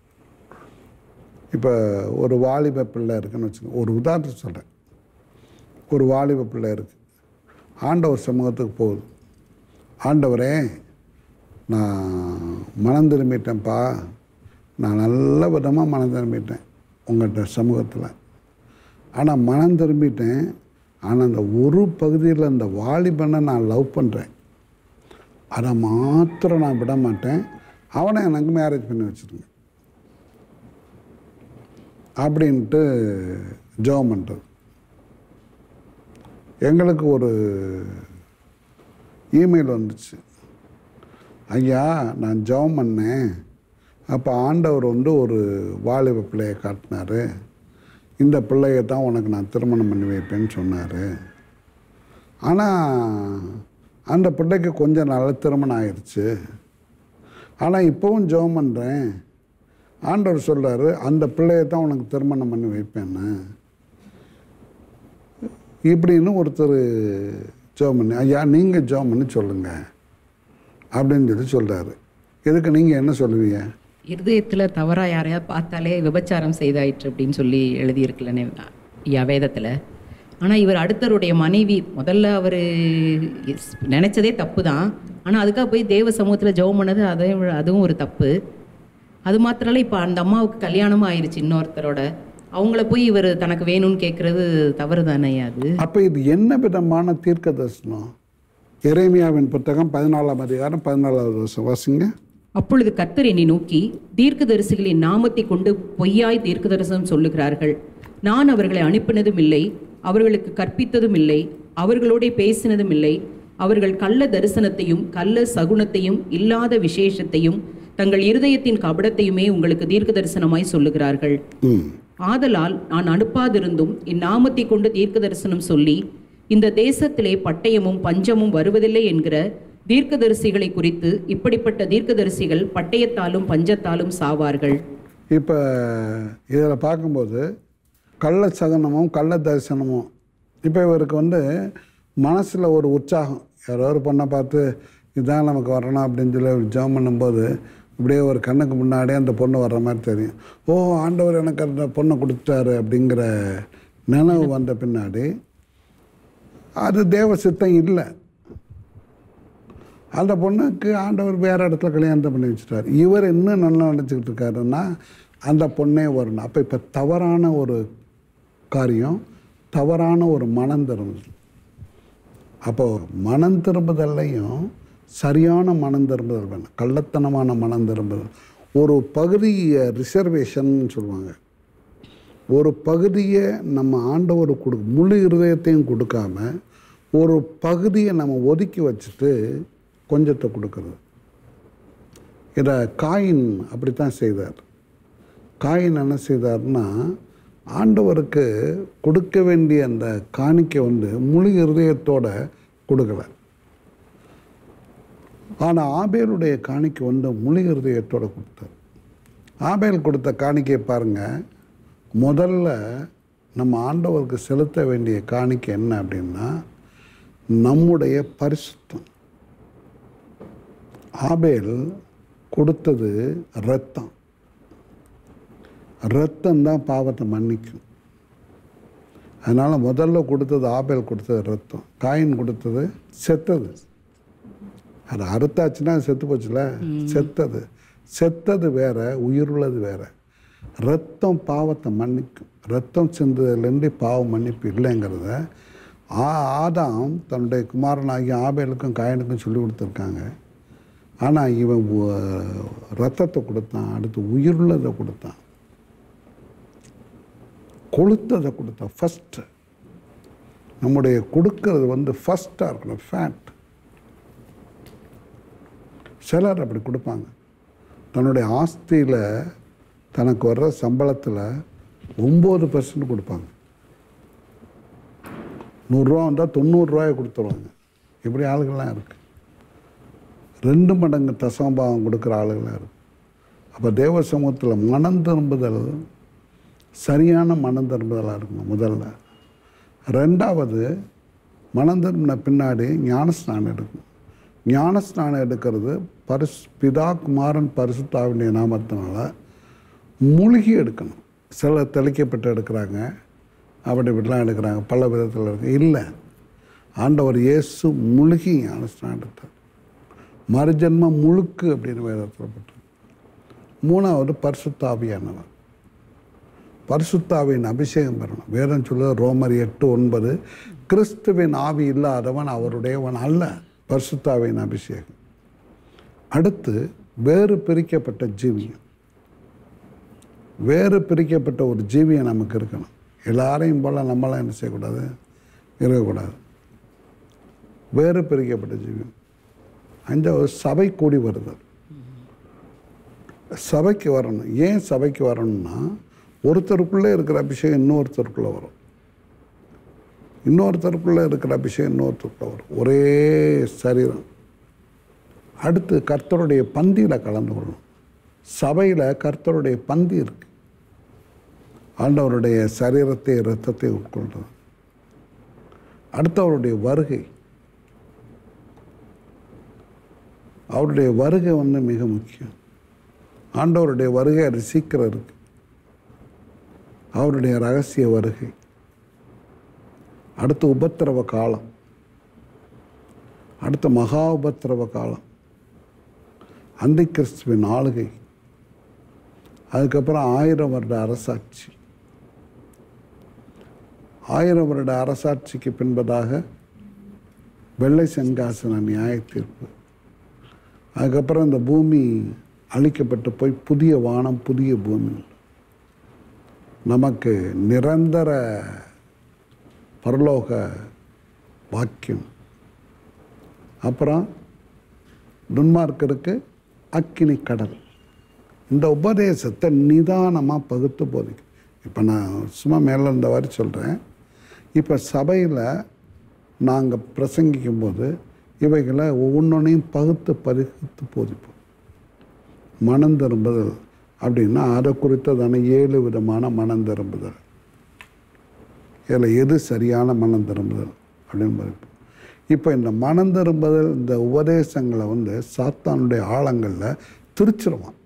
இப்போ ஒரு வாலிப பிள்ளை இருக்குன்னு வச்சுக்கோங்க ஒரு உதாரணம் சொல்கிறேன் ஒரு வாலிப பிள்ளை இருக்குது ஆண்டவர் சமூகத்துக்கு போகுது ஆண்டவரே நான் மனம் திரும்பிட்டேன்ப்பா நான் நல்ல விதமாக மனம் திரும்பிட்டேன் உங்கள்கிட்ட சமூகத்தில் ஆனால் மனம் திரும்பிட்டேன் ஆனால் அந்த ஒரு பகுதியில் அந்த வாலிபனை நான் லவ் பண்ணுறேன் அதை மாத்திரம் நான் விட மாட்டேன் அவனை எனக்கு மேரேஜ் பண்ணி வச்சுருங்க அப்படின்ட்டு ஜெபம் பண்ணுறது எங்களுக்கு ஒரு இமெயில் வந்துச்சு ஐயா நான் ஜெபம் பண்ணேன் அப்போ ஆண்டவர் வந்து ஒரு வாலிப பிள்ளையை காட்டினாரு இந்த பிள்ளையை தான் உனக்கு நான் திருமணம் பண்ணி வைப்பேன்னு சொன்னார் ஆனால் அந்த பிள்ளைக்கு கொஞ்சம் நல்ல திருமணம் ஆயிடுச்சு ஆனால் இப்போவும் ஜெபம் பண்ணுறேன் ஆண்டவர் சொல்றாரு அந்த பிள்ளையை தான் உனக்கு திருமணம் பண்ணி வைப்பேன்னு இப்படின்னு ஒருத்தர் ஜெபம் பண்ணி ஐயா நீங்கள் ஜெபம் பண்ணி சொல்லுங்கள் அப்படின்னு சொல்லி சொல்கிறாரு இதுக்கு நீங்கள் என்ன சொல்லுவீங்க இருதயத்தில் தவறாக யாரையாவது பார்த்தாலே விபச்சாரம் செய்தாயிற்று அப்படின்னு சொல்லி எழுதியிருக்கலனே ஐயா வேதத்தில் ஆனால் இவர் அடுத்தருடைய மனைவி முதல்ல அவர் நினச்சதே தப்பு தான் ஆனால் அதுக்காக போய் தேவ சமூகத்தில் ஜெபம் பண்ணது அதே அதுவும் ஒரு தப்பு அது மாத்திரம் இல்லை இப்போ அந்த அம்மாவுக்கு கல்யாணமும் ஆயிடுச்சு இன்னொருத்தரோட அவங்கள போய் இவர் தனக்கு வேணும்னு கேட்குறது தவறு தானே அது அப்போ இது என்ன விதமான தீர்க்க தரிசனம் எரேமியாவின் புத்தகம் பதினாலாம் அதிகாரம் பதினாலாவது வருஷம் வாசிங்க அப்பொழுது கர்த்தர் என்னை நோக்கி தீர்க்கதரிசிகளின் நாமத்தை கொண்டு பொய்யாய் தீர்க்கதரிசனம் சொல்லுகிறார்கள் நான் அவர்களை அனுப்பினதும் இல்லை அவர்களுக்கு கற்பித்ததும் இல்லை அவர்களோடே பேசினதும் இல்லை அவர்கள் கள்ள தரிசனத்தையும் கள்ள சகுனத்தையும் இல்லாத விசேஷத்தையும் தங்கள் இருதயத்தின் கபடத்தையுமே உங்களுக்கு தீர்க்க தரிசனமாய் சொல்லுகிறார்கள் ம் ஆதலால் நான் அனுப்பாதிருந்தும் என் நாமத்தை கொண்டு தீர்க்க தரிசனம் சொல்லி இந்த தேசத்திலே பட்டயமும் பஞ்சமும் வருவதில்லை என்கிற தீர்க்கதரிசிகளை குறித்து இப்படிப்பட்ட தீர்க்கதரிசிகள் பட்டயத்தாலும் பஞ்சத்தாலும் சாவார்கள் இப்போ இதில் பார்க்கும்போது கள்ள சகனமும் கள்ள தரிசனமும் இப்போ இவருக்கு வந்து மனசில் ஒரு உற்சாகம் யாரோ ஒரு பொண்ணை பார்த்து இதுதான் நமக்கு வரணும் அப்படின்னு சொல்லி அவர் ஜெபம் பண்ணும்போது இப்படியே ஒரு கண்ணுக்கு முன்னாடியே அந்த பொண்ணு வர்ற மாதிரி தெரியும் ஓ ஆண்டவர் எனக்கு அந்த பொண்ணை கொடுத்துட்டாரு அப்படிங்கிற நினைவு வந்த பின்னாடி அது தேவ சித்தம் இல்லை அந்த பொண்ணுக்கு ஆண்டவர் வேற இடத்துல கல்யாணத்தை பண்ணி வச்சுட்டார் இவர் இன்னும் நல்லா நினச்சிக்கிட்டு இருக்காருன்னா அந்த பொண்ணே வரணும் அப்போ இப்போ தவறான ஒரு காரியம் தவறான ஒரு மனம் திரும்புதல் அப்போது மனம் திரும்புதல்லையும் சரியான மனம் திரும்புதல் வேணும் கள்ளத்தனமான மனம் திரும்புதல் ஒரு பகுதியை ரிசர்வேஷன் சொல்லுவாங்க ஒரு பகுதியை நம்ம ஆண்டவர் கொடு முழு இருதயத்தையும் கொடுக்காம ஒரு பகுதியை நம்ம ஒதுக்கி வச்சுட்டு கொஞ்சத்தை கொடுக்கறது இதை காயின் அப்படித்தான் செய்தார் காயின் என்ன செய்தார்னா ஆண்டவருக்கு கொடுக்க வேண்டிய அந்த காணிக்கை வந்து முழு இருதயத்தோட கொடுக்கல ஆனால் ஆபேலுடைய காணிக்கை வந்து முழு இருதயத்தோட கொடுத்தார் ஆபேல் கொடுத்த காணிக்கையை பாருங்க முதல்ல நம்ம ஆண்டவருக்கு செலுத்த வேண்டிய காணிக்கை என்ன அப்படின்னா நம்முடைய பரிசுத்தம் ஆபேல் கொடுத்தது ரத்தம் ரத்தம் தான் பாவத்தை மன்னிக்கும் அதனால் முதல்ல கொடுத்தது ஆபேல் கொடுத்தது ரத்தம் காயின் கொடுத்தது செத்தது அது அறுத்தாச்சுன்னா அது செத்து போச்சுல செத்தது செத்தது வேற உயிருள்ளது வேற ரத்தம் பாவத்தை மன்னிக்கும் ரத்தம் சிந்ததுலேருந்து பாவம் மன்னிப்பு இல்லைங்கிறத ஆ ஆதாம் தன்னுடைய குமாரனாகிய ஆபேலுக்கும் காயனுக்கும் சொல்லி கொடுத்துருக்காங்க ஆனால் இவன் உ- ரத்தத்தை கொடுத்தான் அடுத்து உயிருள்ளதை கொடுத்தான் கொளுத்ததை கொடுத்தான் ஃபஸ்ட்டு நம்முடைய கொடுக்கறது வந்து ஃபஸ்ட்டாக இருக்கணும் ஃபேட் சிலர் அப்படி கொடுப்பாங்க தன்னுடைய ஆஸ்தியில் தனக்கு வர்ற சம்பளத்தில் ஒம்பது பர்சன்ட் கொடுப்பாங்க நூறுரூவா வந்தால் தொண்ணூறுரூவாயை கொடுத்துருவாங்க இப்படி ஆளுகள்லாம் இருக்குது ரெண்டு மடங்கு தசமபாவம் கொடுக்குற ஆளுகளாக இருக்கு அப்போ தேவ சமூகத்தில் மனம் திரும்புதல் சரியான மனம் திரும்புதலாக இருக்கணும் முதல்ல ரெண்டாவது மனம் திரும்பின பின்னாடி ஞானஸ்நானம் எடுக்கணும் ஞானஸ்நானம் எடுக்கிறது பரிசு பிதா குமாரன் பரிசுத்தாவினுடைய நாமத்தினால மூழ்கி எடுக்கணும் சிலர் தெளிக்கப்பட்டு எடுக்கிறாங்க அப்படி இப்படிலாம் எடுக்கிறாங்க பல விதத்தில் இருக்கு இல்லை ஆண்டவர் இயேசு முழுகி ஞானஸ்நானம் எடுத்தார் மறுஜன்மம் முழுக்கு அப்படின்னு வேதத்தில் போட்டு மூணாவது பரிசுத்தாவியானவர் பரிசுத்தாவின் அபிஷேகம் பெறணும் வேதம் சொல்ல ரோமர் எட்டு ஒன்பது கிறிஸ்துவின் ஆவி இல்லாதவன் அவருடையவன் அல்ல பரிசுத்தாவின் அபிஷேகம் அடுத்து வேறு பிரிக்கப்பட்ட ஜீவியம் வேறு பிரிக்கப்பட்ட ஒரு ஜீவியம் நமக்கு இருக்கணும் எல்லாரையும் போல நம்மளாம் என்ன செய்யக்கூடாது இருக்கக்கூடாது வேறு பிரிக்கப்பட்ட ஜீவியம் அஞ்சாவது சபை கூடி வருதல் சபைக்கு வரணும் ஏன் சபைக்கு வரணும்னா ஒருத்தருக்குள்ளே இருக்கிற அபிஷேகம் இன்னொருத்தருக்குள்ளே வரும் இன்னொருத்தருக்குள்ளே இருக்கிற அபிஷேகம் இன்னொருத்தருக்குள்ளே வரும் ஒரே சரீரம் அடுத்து கர்த்தருடைய பந்தியில் கலந்து கொள்ளணும் சபையில் கர்த்தருடைய பந்தி இருக்கு ஆண்டவருடைய சரீரத்தை இரத்தத்தை உட்கொள்றது அடுத்து அவருடைய வருகை அவருடைய வருகை வந்து மிக முக்கியம் ஆண்டவருடைய வருகை அது சீக்கிரம் இருக்கு அவருடைய ரகசிய வருகை அடுத்து உபத்திரவ காலம் அடுத்து மகா உபத்திரவ காலம் அந்தி கிறிஸ்துவின் ஆளுகை அதுக்கப்புறம் ஆயிரம் வருட அரசாட்சி ஆயிரம் வருட அரசாட்சிக்கு பின்பதாக வெள்ளை செங்காசன நியாய தீர்ப்பு அதுக்கப்புறம் இந்த பூமி அழிக்கப்பட்டு போய் புதிய வானம் புதிய பூமி நமக்கு நிரந்தர பரலோக வாக்கியம் அப்புறம் துன்மார்க்கருக்கு அக்கினி கடல் இந்த உபதேசத்தை நிதானமாக பகுத்து போதிக்கும் இப்போ நான் சும்மா மேலே இருந்த மாதிரி சொல்கிறேன் இப்போ சபையில் நாங்கள் பிரசங்கிக்கும் போது இவைகளை ஒவ்வொன்றையும் பகுத்து பகுத்து போதிப்போம் மனம் திரும்புதல் அப்படின்னா அதை குறித்ததான ஏழு விதமான மனம் திரும்புதல் இதில் எது சரியான மனம் திரும்புதல் அப்படின்னு பார்ப்போம் இப்போ இந்த மனம் திரும்புதல் இந்த உபதேசங்களை வந்து சாத்தானுடைய ஆழங்களில் திருச்சிருவான்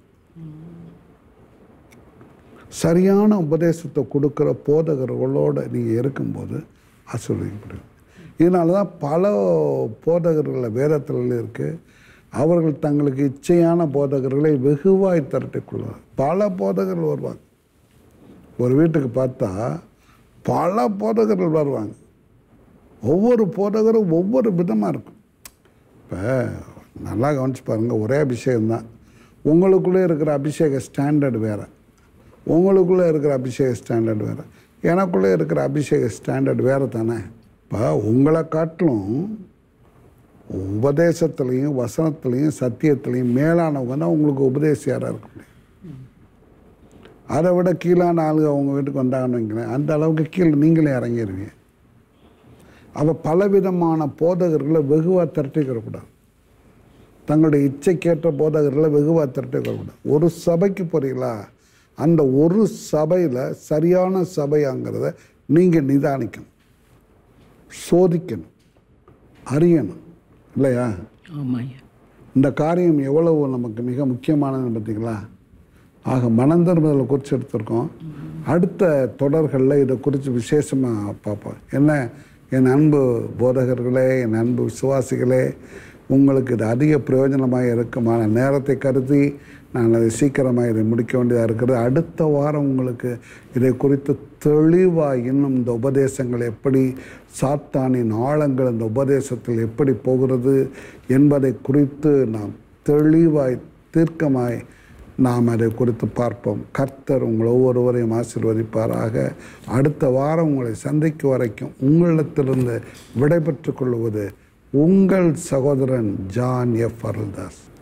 சரியான உபதேசத்தை கொடுக்குற போதகர்களோடு நீங்கள் இருக்கும்போது ஆசீர்வதிக்கப்படுது இதனால தான் பல போதகர்களில் வேதத்தில் இருக்குது அவர்கள் தங்களுக்கு இச்சையான போதகர்களை வெகுவாய் திரட்டிக்கொள்வார் பல போதகர்கள் வருவாங்க ஒரு வீட்டுக்கு பார்த்தா பல போதகர்கள் வருவாங்க ஒவ்வொரு போதகரும் ஒவ்வொரு விதமாக இருக்கும் இப்போ நல்லா கவனிச்சு பாருங்கள் ஒரே அபிஷேகம் தான் உங்களுக்குள்ளே இருக்கிற அபிஷேக ஸ்டாண்டர்ட் வேறு உங்களுக்குள்ளே இருக்கிற அபிஷேக ஸ்டாண்டர்ட் வேறு எனக்குள்ளே இருக்கிற அபிஷேக ஸ்டாண்டர்ட் வேறு தானே இப்போ உங்களை காட்டிலும் உபதேசத்துலேயும் வசனத்துலேயும் சத்தியத்துலேயும் மேலானவங்க தான் உங்களுக்கு உபதேசியாராக இருக்க முடியும் அதை விட கீழான ஆளுங்க அவங்க வீட்டுக்கு வந்தாங்கன்னு வைங்களேன் அந்த அளவுக்கு கீழே நீங்களே இறங்கிடுவீங்க அவ பலவிதமான போதகர்களை வெகுவாக திரட்டிக்கிறக்கூடாது தங்களுடைய இச்சைக்கேற்ற போதகர்களை வெகுவாக திரட்டிக்கிறக்கூடாது ஒரு சபைக்கு போறீங்களா அந்த ஒரு சபையில் சரியான சபையாங்கிறத நீங்கள் நிதானிக்கணும் சோதிக்கணும் அறியணும் இல்லையா ஆமாய்யா இந்த காரியம் எவ்வளவு நமக்கு மிக முக்கியமானதுன்னு பார்த்தீங்களா ஆக மனந்தருமதலை குறித்து எடுத்திருக்கோம் அடுத்த தொடர்களில் இதை குறித்து விசேஷமாக பார்ப்போம் என்ன என் அன்பு போதகர்களே என் அன்பு விசுவாசிகளே உங்களுக்கு இது அதிக பிரயோஜனமாக இருக்குமான நேரத்தை கருதி நான் அதை சீக்கிரமாக இதை முடிக்க வேண்டியதாக இருக்கிறது அடுத்த வாரம் உங்களுக்கு இதை குறித்து தெளிவாக இன்னும் இந்த உபதேசங்கள் எப்படி சாத்தானின் ஆழங்கள் இந்த உபதேசத்தில் எப்படி போகிறது என்பதை குறித்து நாம் தெளிவாய் தீர்க்கமாய் நாம் அதை குறித்து பார்ப்போம் கர்த்தர் உங்கள் ஒவ்வொருவரையும் ஆசீர்வதிப்பாராக அடுத்த வாரம் உங்களை சந்திக்கும் வரைக்கும் உங்களிடத்திலிருந்து விடைபெற்றுக் கொள்வது உங்கள் சகோதரன் ஜான் எஃப் அருள்தாஸ்